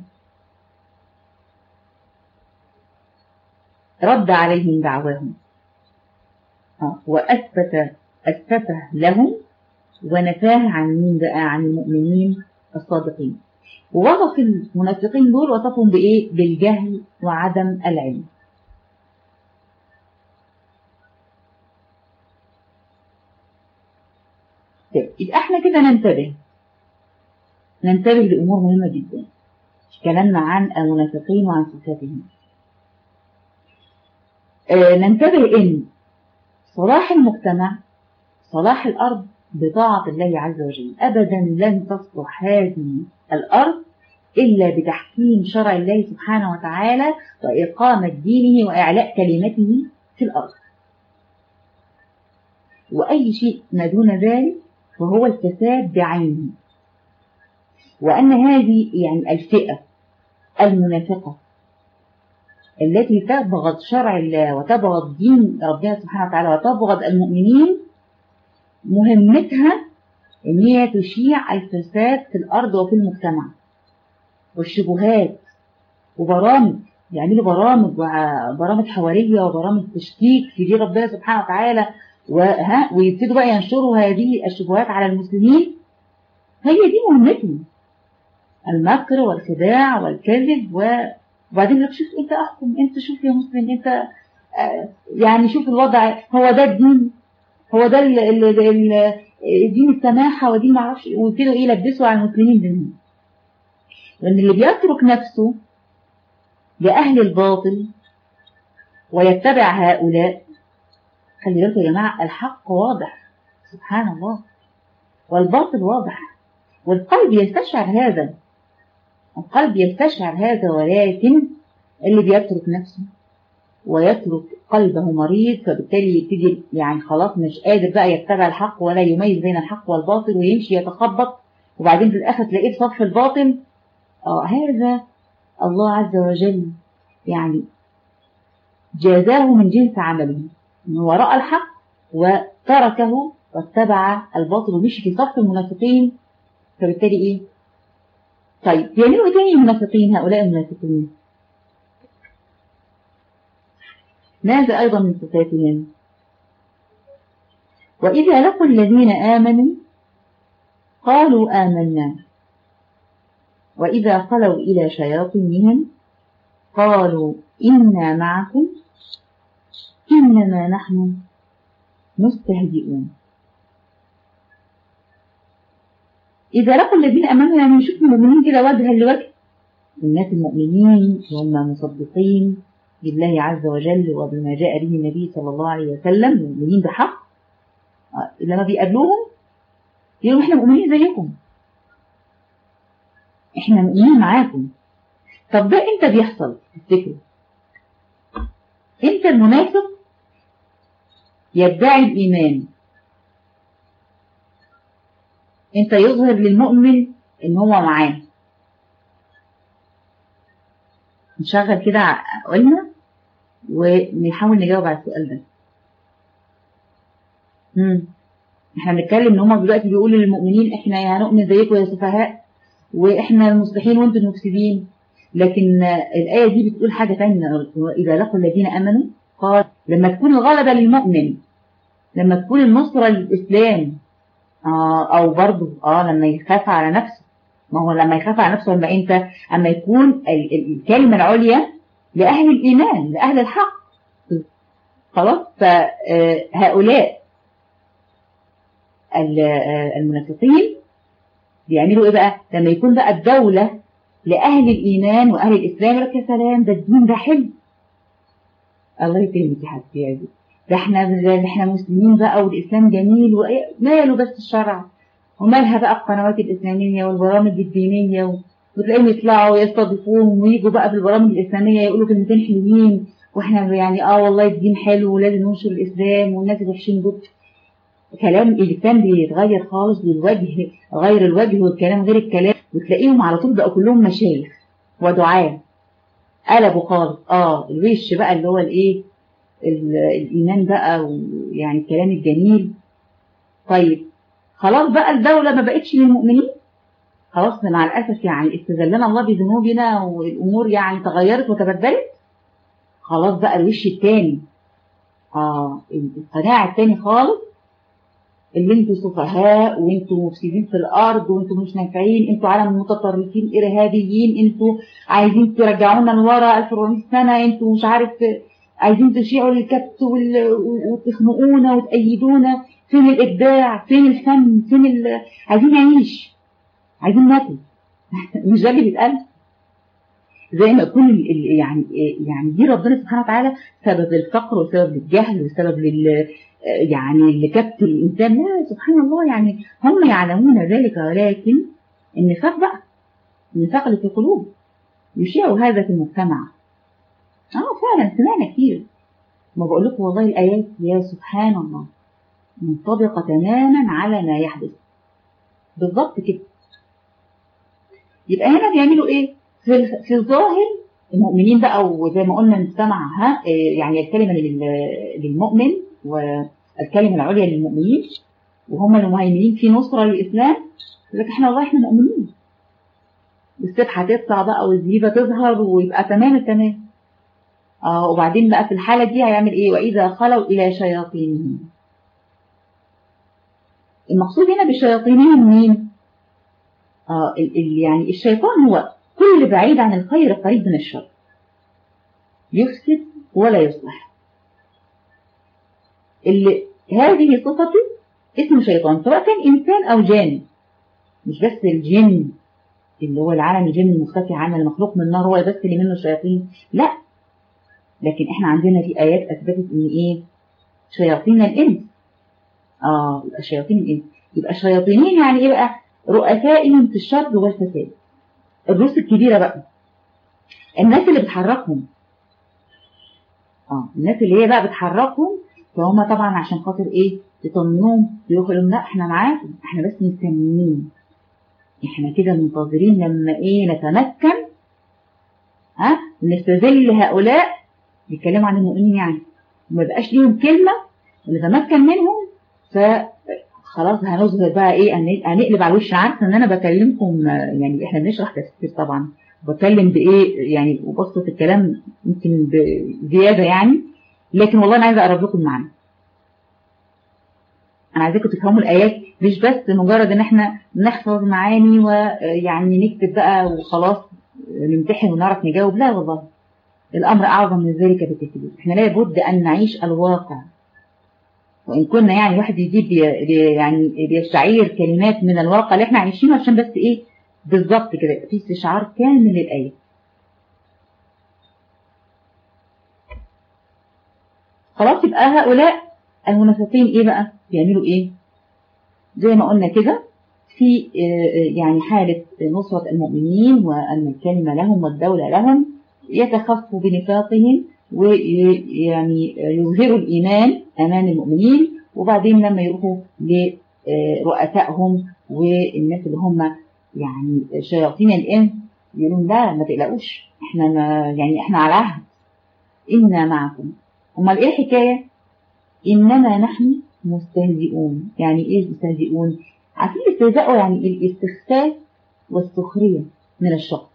رد عليهم دعواهم وأثبت السفه لهم ونفاه عن مين بقى عن المؤمنين الصادقين ووصف المنافقين دول وصفهم بإيه بالجهل وعدم العلم طيب يبقى احنا كده ننتبه ننتبه لأمور مهمة جدا كلامنا عن المنافقين وعن صفاتهم آه ننتبه ان صلاح المجتمع صلاح الأرض بطاعة الله عز وجل أبدا لن تصلح هذه الأرض إلا بتحكيم شرع الله سبحانه وتعالى وإقامة دينه وإعلاء كلمته في الأرض وأي شيء ما دون ذلك فهو الفساد بعينه وأن هذه يعني الفئة المنافقة التي تبغض شرع الله وتبغض دين ربنا سبحانه وتعالى وتبغض المؤمنين مهمتها ان هي تشيع الفساد في الارض وفي المجتمع والشبهات وبرامج يعملوا برامج برامج حواريه وبرامج تشكيك في دين ربنا سبحانه وتعالى وها ويبتدوا بقى ينشروا هذه الشبهات على المسلمين هي دي مهمتهم المكر والخداع والكذب وبعدين لك شوف انت احكم انت شوف يا مسلم انت آه يعني شوف الوضع هو ده الدين هو ده ال ال ال دين السماحة ودين معرفش ويبتدوا ايه يلبسوا على المسلمين دينهم لأن اللي بيترك نفسه لأهل الباطل ويتبع هؤلاء خلي بالكم يا جماعة الحق واضح سبحان الله والباطل واضح والقلب يستشعر هذا القلب يستشعر هذا ولكن اللي بيترك نفسه ويترك قلبه مريض فبالتالي يبتدي يعني خلاص مش قادر بقى يتبع الحق ولا يميز بين الحق والباطل ويمشي يتخبط وبعدين في الآخر تلاقيه في صف الباطل آه هذا الله عز وجل يعني جازاه من جنس عمله انه وراء الحق وتركه واتبع الباطل ومشي في صف المنافقين فبالتالي ايه طيب يعملوا ايه تاني المنافقين هؤلاء المنافقين ماذا أيضا من صفاتهم وإذا لقوا الذين آمنوا قالوا آمنا وإذا خلوا إلى شياطينهم قالوا إنا معكم إنما نحن مستهزئون إذا لقوا الذين أمامهم يعني يشوفوا المؤمنين كده وجها لوجه الناس المؤمنين هم مصدقين بالله عز وجل وبما جاء به النبي صلى الله عليه وسلم المؤمنين بحق لما بيقابلوهم يقولوا احنا مؤمنين زيكم احنا مؤمنين معاكم طب ده امتى بيحصل تفتكروا امتى المنافق يدعي الايمان انت يظهر للمؤمن ان هو معاه نشغل كده عقولنا ونحاول نجاوب على السؤال ده امم احنا بنتكلم ان هم دلوقتي بيقولوا للمؤمنين احنا هنؤمن زيكم يا سفهاء واحنا المصلحين وانتم المفسدين لكن الآية دي بتقول حاجة تانية إذا لقوا الذين أمنوا قال لما تكون الغلبة للمؤمن لما تكون النصرة للإسلام آه أو برضه آه لما يخاف على نفسه ما هو لما يخاف على نفسه لما أنت أما يكون الكلمة العليا لأهل الإيمان لأهل الحق خلاص فهؤلاء المنافقين بيعملوا إيه بقى لما يكون بقى الدولة لأهل الإيمان وأهل الإسلام لك يا سلام ده الدين ده حلو الله يكرمك يا حبيبتي يا دي ده احنا ده احنا مسلمين بقى والإسلام جميل وماله بس الشرع ومالها بقى القنوات الإسلامية والبرامج الدينية وتلاقيهم يطلعوا ويستضيفوهم ويجوا بقى في البرامج الإسلامية يقولوا كلمتين حلوين واحنا يعني اه والله الدين حلو ولازم ننشر الإسلام والناس الوحشين دول كلام اللسان بيتغير خالص بالوجه غير الوجه والكلام غير الكلام وتلاقيهم على طول بقوا كلهم مشايخ ودعاة قلبوا خالص اه الوش بقى اللي هو الايه الايمان بقى ويعني الكلام الجميل طيب خلاص بقى الدولة ما بقتش للمؤمنين خلاص مع الأسف يعني استذلنا الله بذنوبنا والأمور يعني تغيرت وتبدلت خلاص بقى الوش التاني اه القناع التاني خالص اللي انتوا سفهاء وانتوا مفسدين في الارض وانتوا مش نافعين انتوا عالم متطرفين ارهابيين انتوا عايزين ترجعونا لورا 1400 سنه انتوا مش عارف عايزين تشيعوا الكبت وتخنقونا وتأيدونا فين الابداع فين الفن فين ال... عايزين نعيش عايزين ناكل مش ده اللي بيتقال زي ما يكون ال- ال- يعني يعني دي ربنا سبحانه وتعالى سبب الفقر وسبب للجهل وسبب لل يعني لكبت الانسان لا سبحان الله يعني هم يعلمون ذلك ولكن النفاق بقى النفاق اللي في القلوب يشيع هذا في المجتمع اه فعلا سمعنا كتير ما بقول لكم والله الايات يا سبحان الله منطبقه تماما على ما يحدث بالظبط كده يبقى هنا بيعملوا ايه في ال- في الظاهر المؤمنين بقى وزي ما قلنا نستمع ها إيه يعني الكلمه لل- للمؤمن والكلمه العليا للمؤمنين وهم المهيمنين في نصره للاسلام لكن احنا والله احنا مؤمنين السبحه تطلع بقى والزيبه تظهر ويبقى تمام التمام اه وبعدين بقى في الحاله دي هيعمل ايه واذا خلوا الى شياطينهم المقصود هنا بشياطينهم مين آه ال ال يعني الشيطان هو كل بعيد عن الخير قريب من الشر يفسد ولا يصلح اللي هذه صفته اسمه شيطان سواء كان إنسان أو جان مش بس الجن اللي هو العالم الجن المختفي عنه المخلوق من النار هو بس اللي منه الشياطين لا لكن احنا عندنا في آيات أثبتت إن إيه شياطين الإنس آه يبقى شياطين الإنس يبقى شياطينين يعني إيه بقى رؤسائهم في الشر والفساد الروس الكبيرة بقى الناس اللي بتحركهم اه الناس اللي هي بقى بتحركهم فهم طبعا عشان خاطر ايه يطمنوهم يروحوا لهم لا احنا معاكم احنا بس مستنيين احنا كده منتظرين لما ايه نتمكن ها نستذل هؤلاء بيتكلموا عن المؤمنين يعني وما يبقاش ليهم كلمة ونتمكن منهم فخلاص هنظهر بقى ايه هن- هنقلب على الوش عارفه ان انا بكلمكم آه، يعني احنا بنشرح تفسير طبعا بتكلم بايه يعني وبسط الكلام يمكن بزياده يعني لكن والله انا عايزه اقرب لكم المعنى انا عايزاكم تفهموا الايات مش بس مجرد ان احنا نحفظ معاني ويعني نكتب بقى وخلاص نمتحن ونعرف نجاوب لا والله الامر اعظم من ذلك بكثير احنا لابد ان نعيش الواقع وان كنا يعني واحد يجيب بي بي- يعني بيستعير كلمات من الواقع اللي احنا عايشينه عشان بس ايه بالظبط كده يبقى في استشعار كامل للايه خلاص يبقى هؤلاء المنافقين ايه بقى بيعملوا ايه زي ما قلنا كده في آه، آه، يعني حالة نصرة المؤمنين وأن الكلمة لهم والدولة لهم يتخفوا بنفاقهم ويعني يظهروا الإيمان أمام المؤمنين وبعدين لما يروحوا لرؤسائهم والناس اللي هم يعني شياطين الإنس يقولون لا ما تقلقوش احنا ما يعني احنا على عهد إنا معكم امال ايه الحكاية إنما نحن مستهزئون يعني ايه مستهزئون عارفين الاستهزاء يعني الاستخفاف والسخرية من الشخص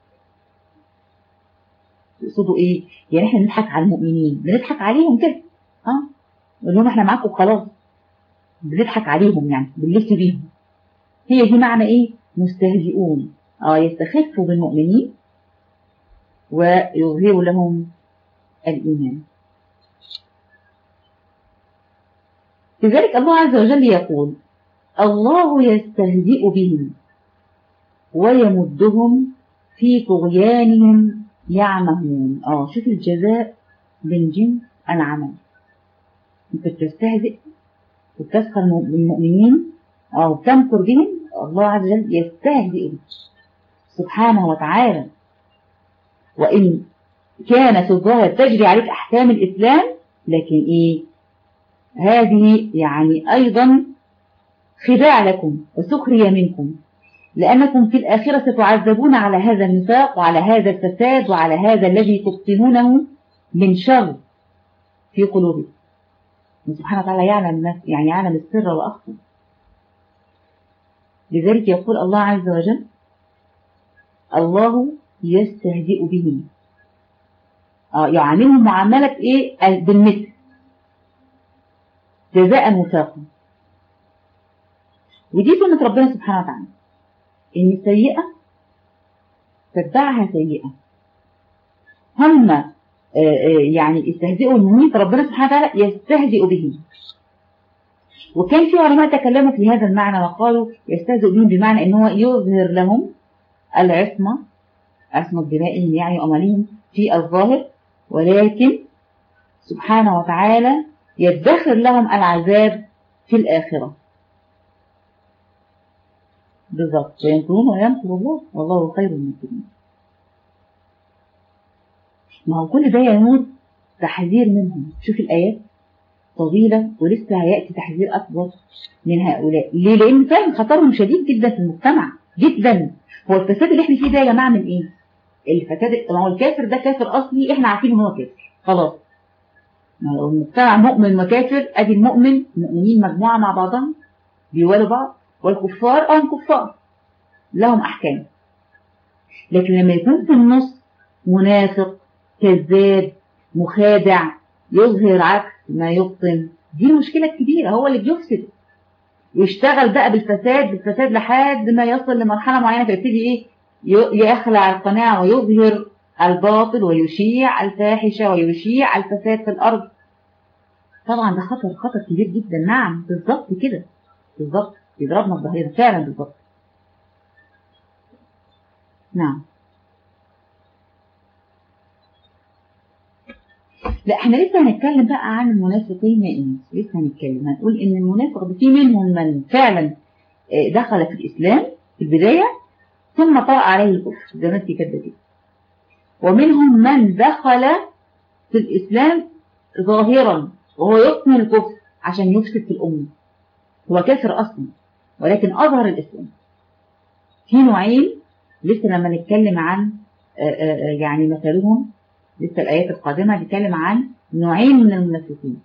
يقصدوا ايه يعني احنا بنضحك على المؤمنين بنضحك عليهم كده اه نقول لهم احنا معاكم خلاص بنضحك عليهم يعني بنلف بيهم هي دي معنى ايه مستهزئون اه يستخفوا بالمؤمنين ويظهروا لهم الإيمان لذلك الله عز وجل يقول الله يستهزئ بهم ويمدهم في طغيانهم يعمهون اه شوف الجزاء من جنس العمل انت بتستهزئ وبتسخر من المؤمنين او بتمكر بهم الله عز وجل يستهزئ بهم سبحانه وتعالى وإن كان في الظاهر تجري عليك أحكام الإسلام لكن إيه هذه يعني أيضا خداع لكم وسخرية منكم لأنكم في الآخرة ستعذبون على هذا النفاق وعلى هذا الفساد وعلى هذا الذي تبطنونه من شر في قلوبكم سبحانه وتعالى يعلم نفس يعني يعلم السر وأخفى لذلك يقول الله عز وجل الله يستهزئ بهم آه يعاملهم معاملة إيه بالمثل جزاء وفاقا ودي سنة ربنا سبحانه وتعالى إن السيئة تتبعها سيئة هم آه آه يعني استهزئوا المؤمنين فربنا سبحانه وتعالى يستهزئ بهم وكان في علماء تكلموا في هذا المعنى وقالوا يستهزئ بهم بمعنى ان هو يظهر لهم العصمة عصمة دمائهم يعني وأمالهم في الظاهر ولكن سبحانه وتعالى يدخر لهم العذاب في الآخرة بالضبط وينكرون وينكر الله والله خير المنكرين ما هو كل ده يا نور تحذير منهم شوف الآيات طويلة ولسه هيأتي تحذير أكبر من هؤلاء ليه؟ لأن فعلا خطرهم شديد جدا في المجتمع جدا هو الفساد اللي احنا فيه ده يا جماعة من ايه؟ الفساد ما هو الكافر ده كافر أصلي احنا عارفين ان هو كافر خلاص لو المجتمع مؤمن وكافر ادي المؤمن المؤمنين مجموعة مع بعضهم بيوالوا بعض والكفار اه كفار لهم أحكام لكن لما يكون في النص منافق كذاب مخادع يظهر عكس ما يبطن دي مشكلة كبيرة هو اللي بيفسد يشتغل بقى بالفساد بالفساد لحد ما يصل لمرحلة معينة فيبتدي ايه يخلع القناعة ويظهر الباطل ويشيع الفاحشة ويشيع الفساد في الأرض طبعا ده خطر خطر كبير جدا نعم بالظبط كده بالظبط يضربنا في ظهرنا فعلا بالظبط نعم لا احنا لسه هنتكلم بقى عن المنافقين يا انس لسه هنتكلم هنقول ان المنافق ده في منهم من فعلا دخل في الاسلام في البدايه ثم طرأ عليه الكفر زي ما انت كاتبه كده ومنهم من دخل في الاسلام ظاهرا وهو يقنع الكفر عشان يفسد في الامه هو كافر اصلا ولكن اظهر الاسلام في نوعين لسه لما نتكلم عن يعني مثلهم لسه الآيات القادمة هتتكلم عن نوعين من المنافقين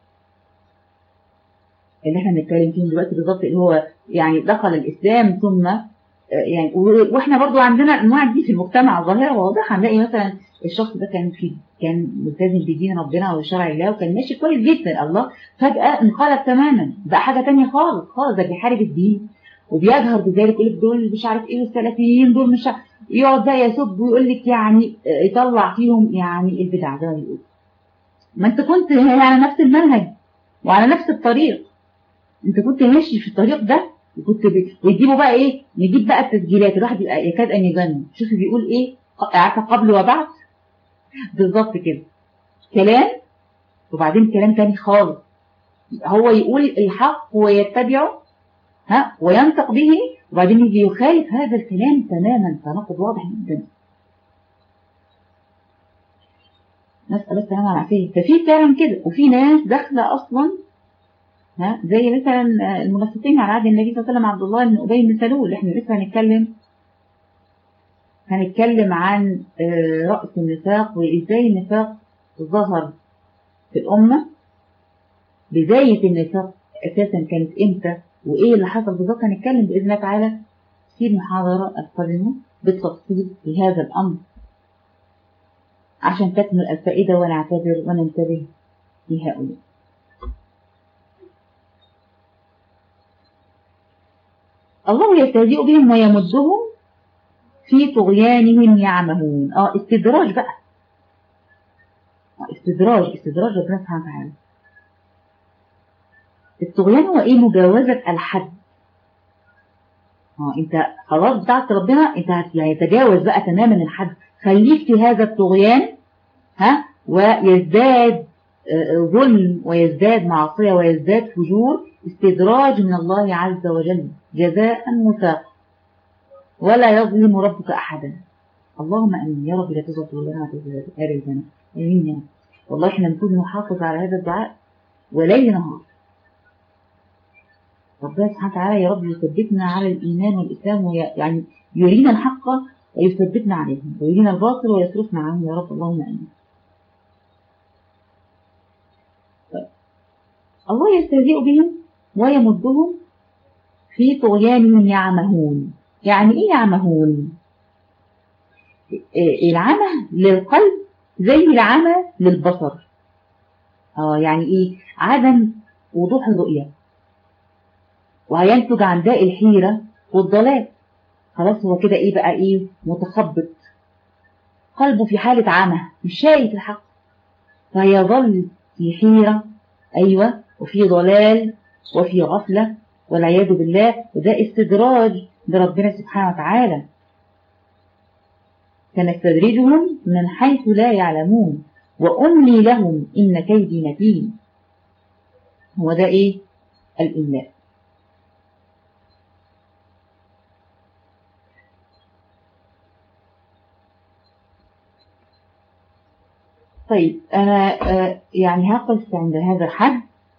اللي احنا بنتكلم فيهم دلوقتي بالظبط اللي هو يعني دخل الإسلام ثم يعني واحنا برضو عندنا الانواع دي في المجتمع ظاهره واضحه هنلاقي مثلا الشخص ده كان في كان ملتزم بدين ربنا وشرع الله وكان ماشي كويس جدا الله فجاه انقلب تماما بقى حاجه ثانيه خالص خالص ده بيحارب الدين وبيجهر بذلك يقول لك دول مش عارف ايه والسلفيين دول مش عارف يقعد بقى يسب ويقول لك يعني يطلع فيهم يعني البدع زي ما بيقول ما انت كنت على نفس المنهج وعلى نفس الطريق انت كنت ماشي في الطريق ده وكنت بي... ويجيبوا بقى ايه نجيب بقى التسجيلات الواحد يكاد ان يجنن شوفي بيقول ايه عارفه قبل وبعد بالظبط كده كلام وبعدين كلام تاني خالص هو يقول الحق ويتبعه ها وينطق به وبعدين يجي يخالف هذا الكلام تماما تناقض واضح جدا نسأل السلامة والعافية ففي فعلا كده وفي ناس داخلة أصلا ها زي مثلا المنافقين على عهد النبي صلى الله عليه وسلم عبد الله بن أبي بن سلول احنا لسه هنتكلم هنتكلم عن رأس النفاق وإزاي النفاق ظهر في الأمة بداية النفاق أساسا كانت إمتى وإيه اللي حصل بالظبط هنتكلم بإذن الله تعالى في المحاضرة القادمة بالتفصيل في هذا الأمر عشان تكمل الفائدة ونعتبر وننتبه لهؤلاء الله يستهزئ بهم ويمدهم في طغيانهم يعمهون اه استدراج بقى آه استدراج استدراج ربنا سبحانه وتعالى الطغيان هو ايه مجاوزة الحد اه انت خلاص بتاعت ربنا انت هيتجاوز بقى تماما الحد خليك في هذا الطغيان ها ويزداد ظلم ويزداد معصية ويزداد فجور استدراج من الله عز وجل جزاء وفاق ولا يظلم ربك أحدا اللهم أمين يا رب لا تزغ قلوبنا ولا تزغ آمين يا والله احنا المفروض نحافظ على هذا الدعاء وليل نهار ربنا سبحانه وتعالى يا رب يثبتنا على الإيمان والإسلام ويعني يرينا الحق ويثبتنا عليه ويرينا الباطل ويصرفنا عنه يا رب اللهم آمين الله يستهزئ بهم ويمدهم في طغيانهم يعمهون يعني ايه يعمهون العمى للقلب زي العمى للبصر اه يعني ايه عدم وضوح الرؤية وهينتج عن داء الحيرة والضلال خلاص هو كده ايه بقى ايه متخبط قلبه في حالة عمى مش شايف الحق فيظل في حيرة ايوه وفي ضلال وفي غفلة والعياذ بالله وده استدراج بربنا سبحانه وتعالى سنستدرجهم من حيث لا يعلمون وأملي لهم إن كيدي متين هو ده إيه الإملاء طيب أنا آه، يعني هقف عند هذا الحد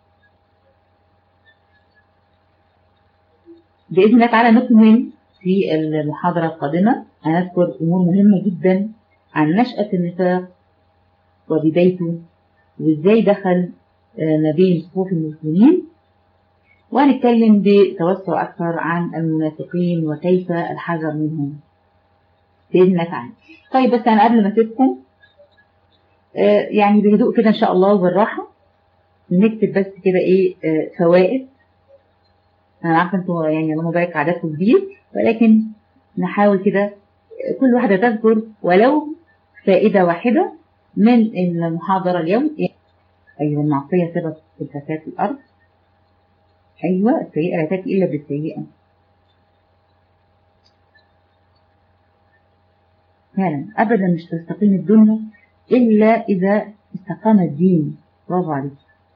بإذن الله تعالى نكمل في المحاضرة القادمة هنذكر أمور مهمة جدا عن نشأة النفاق وبدايته وإزاي دخل آه، ما بين صفوف المسلمين وهنتكلم بتوسع أكثر عن المنافقين وكيف الحذر منهم بإذن الله تعالى طيب بس أنا قبل ما أسيبكم آه، يعني بهدوء كده إن شاء الله وبالراحة نكتب بس كده إيه آه، فوائد أنا عارفة أنتوا يعني اللهم بارك عددكم كبير ولكن نحاول كده كل واحدة تذكر ولو فائدة واحدة من المحاضرة اليوم أيوة المعصية سبب الفساد في الأرض أيوة السيئة لا تأتي إلا بالسيئة فعلا أبدا مش تستقيم الدنيا إلا إذا استقام الدين برافو عليك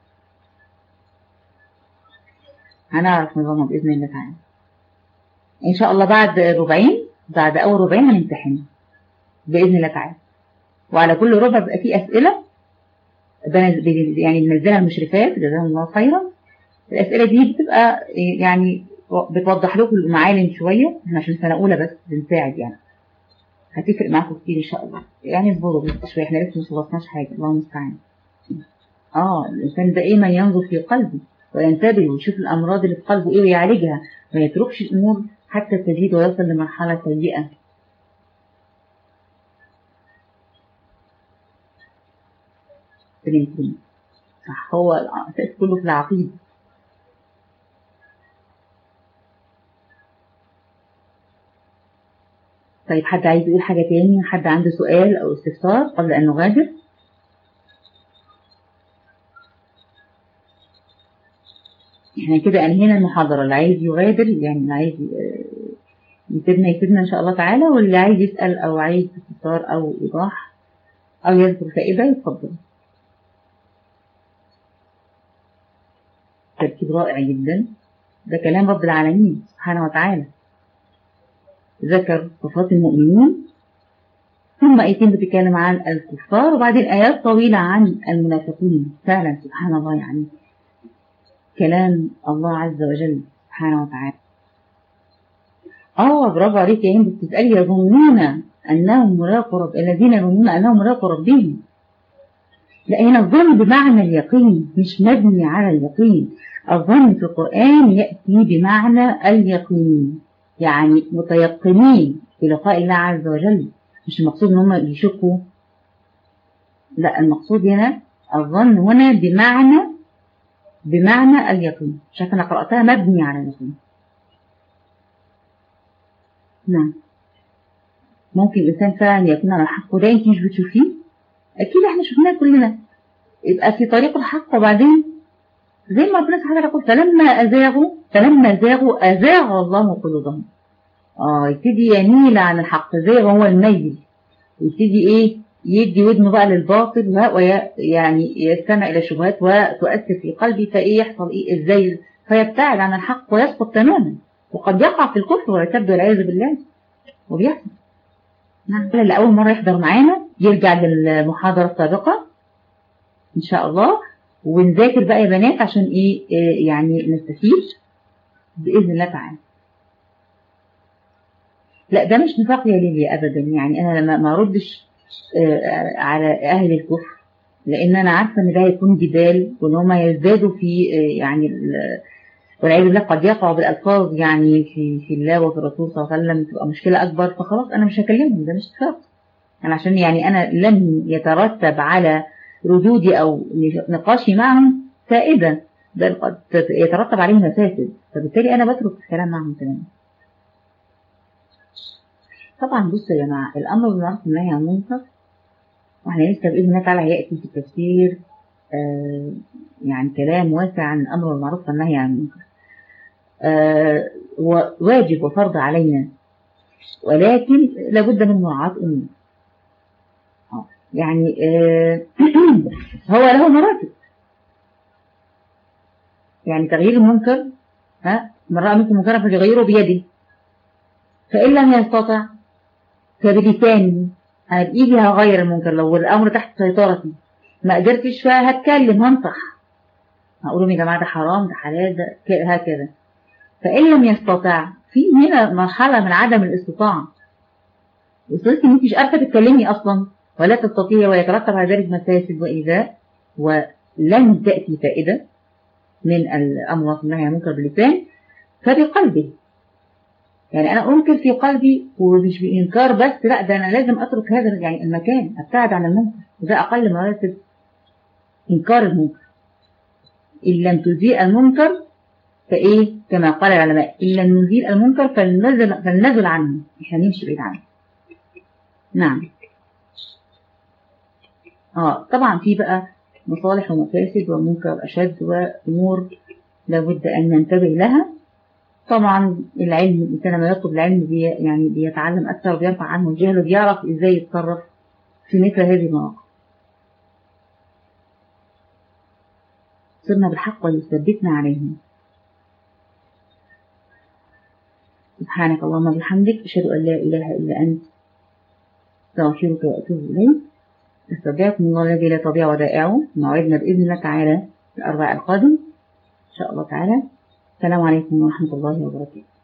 هنعرف نظامه بإذن الله تعالى إن شاء الله بعد ربعين بعد أول ربعين هنمتحن بإذن الله تعالى وعلى كل ربع بيبقى فيه أسئلة يعني بنزلها المشرفات جزاهم الله خيرا الأسئلة دي بتبقى يعني بتوضح لكم المعالم شوية احنا عشان سنة أولى بس بنساعد يعني هتفرق معاكم كتير إن شاء الله يعني اصبروا بس شوية احنا لسه ما خلصناش حاجة الله المستعان اه الإنسان دائما ينظر في قلبه وينتبه ويشوف الأمراض اللي في قلبه إيه ويعالجها ما يتركش الأمور حتى تزيد ويصل لمرحلة سيئة سليم صح هو الأساس كله في العقيدة طيب حد عايز يقول حاجة تاني حد عنده سؤال أو استفسار قبل أن نغادر احنا كده انهينا المحاضرة اللي عايز يغادر يعني اللي عايز يسيبنا يسيبنا ان شاء الله تعالى واللي عايز يسأل او عايز استفسار او ايضاح او يذكر فائدة يتفضل تركيب رائع جدا ده كلام رب العالمين سبحانه وتعالى ذكر صفات المؤمنين ثم آيتين بتتكلم عن الكفار وبعدين آيات طويلة عن المنافقين فعلا سبحان الله يعني كلام الله عز وجل سبحانه وتعالى اه برافو عليك يا هند بتسألي يظنون أنهم ملاقوا رب الذين يظنون أنهم ملاقوا ربهم لا هنا الظن بمعنى اليقين مش مبني على اليقين الظن في القرآن يأتي بمعنى اليقين يعني متيقنين بلقاء الله عز وجل مش المقصود ان هم يشكوا لا المقصود هنا الظن هنا بمعنى بمعنى اليقين شايف انا قرأتها مبني على اليقين نعم ممكن الإنسان فعلا يكون على الحق وده انت مش بتشوفيه أكيد احنا شفناه كلنا يبقى في طريق الحق وبعدين زي ما ربنا سبحانه يقول فلما أزاغوا فلما زاغوا أزاغ الله قلوبهم اه يبتدي يميل عن الحق زاغ هو الميل يبتدي ايه يدي ودنه بقى للباطل ويعني يستمع إلى الشبهات وتؤثر في قلبي فإيه يحصل إيه إزاي فيبتعد عن الحق ويسقط تماما وقد يقع في الكفر ويرتد والعياذ بالله وبيحصل نعم اللي أول مرة يحضر معانا يرجع للمحاضرة السابقة إن شاء الله ونذاكر بقى يا بنات عشان إيه, إيه يعني نستفيد بإذن الله تعالى لا ده مش نفاق يا ليلي أبدا يعني أنا لما ما أردش على أهل الكفر لأن أنا عارفة إن ده هيكون جدال وإن هم يزدادوا في يعني والعياذ بالله قد يقعوا بالألفاظ يعني في في الله وفي الرسول صلى الله عليه وسلم تبقى مشكلة أكبر فخلاص أنا مش هكلمهم ده مش اتفاق أنا عشان يعني أنا لم يترتب على ردودي أو نقاشي معهم فائدة بل قد يترتب عليه مفاسد فبالتالي أنا بترك الكلام معهم تماما طبعا بصوا يا جماعة الأمر بالمعروف والنهي عن المنكر واحنا لسه بإذن الله تعالى هيأتي في التفسير آه يعني كلام واسع عن الأمر والمعروف والنهي عن المنكر آه واجب وفرض علينا ولكن لابد من مراعاة أمور يعني آه هو له مراتب يعني تغيير المنكر ها من رأى منكم منكرا فليغيره بيده فإن لم يستطع فبلسانه أنا بإيدي هغير المنكر لو الأمر تحت سيطرتي ما قدرتش فهتكلم هنصح هقول لهم يا جماعة ده حرام ده حلال ده هكذا فإن لم يستطع في هنا مرحلة من عدم الاستطاعة وصلت ان انت مش عارفة تتكلمي أصلا ولا تستطيعي ويترتب على ذلك مفاسد وإيذاء ولن تأتي فائدة من الأمر والنهي عن المنكر باللسان فبقلبه يعني أنا أنكر في قلبي ومش بإنكار بس لا ده أنا لازم أترك هذا يعني المكان أبتعد عن المنكر وده أقل مراتب إنكار المنكر إن لم تزيء المنكر فإيه كما قال العلماء إن لم نزيل المنكر فلنزل, فلنزل عنه مش هنمشي بعيد عنه نعم آه طبعا في بقى مصالح ومفاسد ومنكر أشد وأمور لابد أن ننتبه لها طبعا العلم الإنسان لما يطلب العلم بي يعني بيتعلم أكثر وبيرفع عنه الجهل وبيعرف إزاي يتصرف في مثل هذه المواقف صرنا بالحق ويثبتنا عليه سبحانك اللهم وبحمدك أشهد أن لا إله إلا أنت استغفرك وأتوب إليك استودعكم الله الذي لا تضيع ودائعه موعدنا بإذن الله تعالى الأربع القادم إن شاء الله تعالى السلام عليكم ورحمة الله وبركاته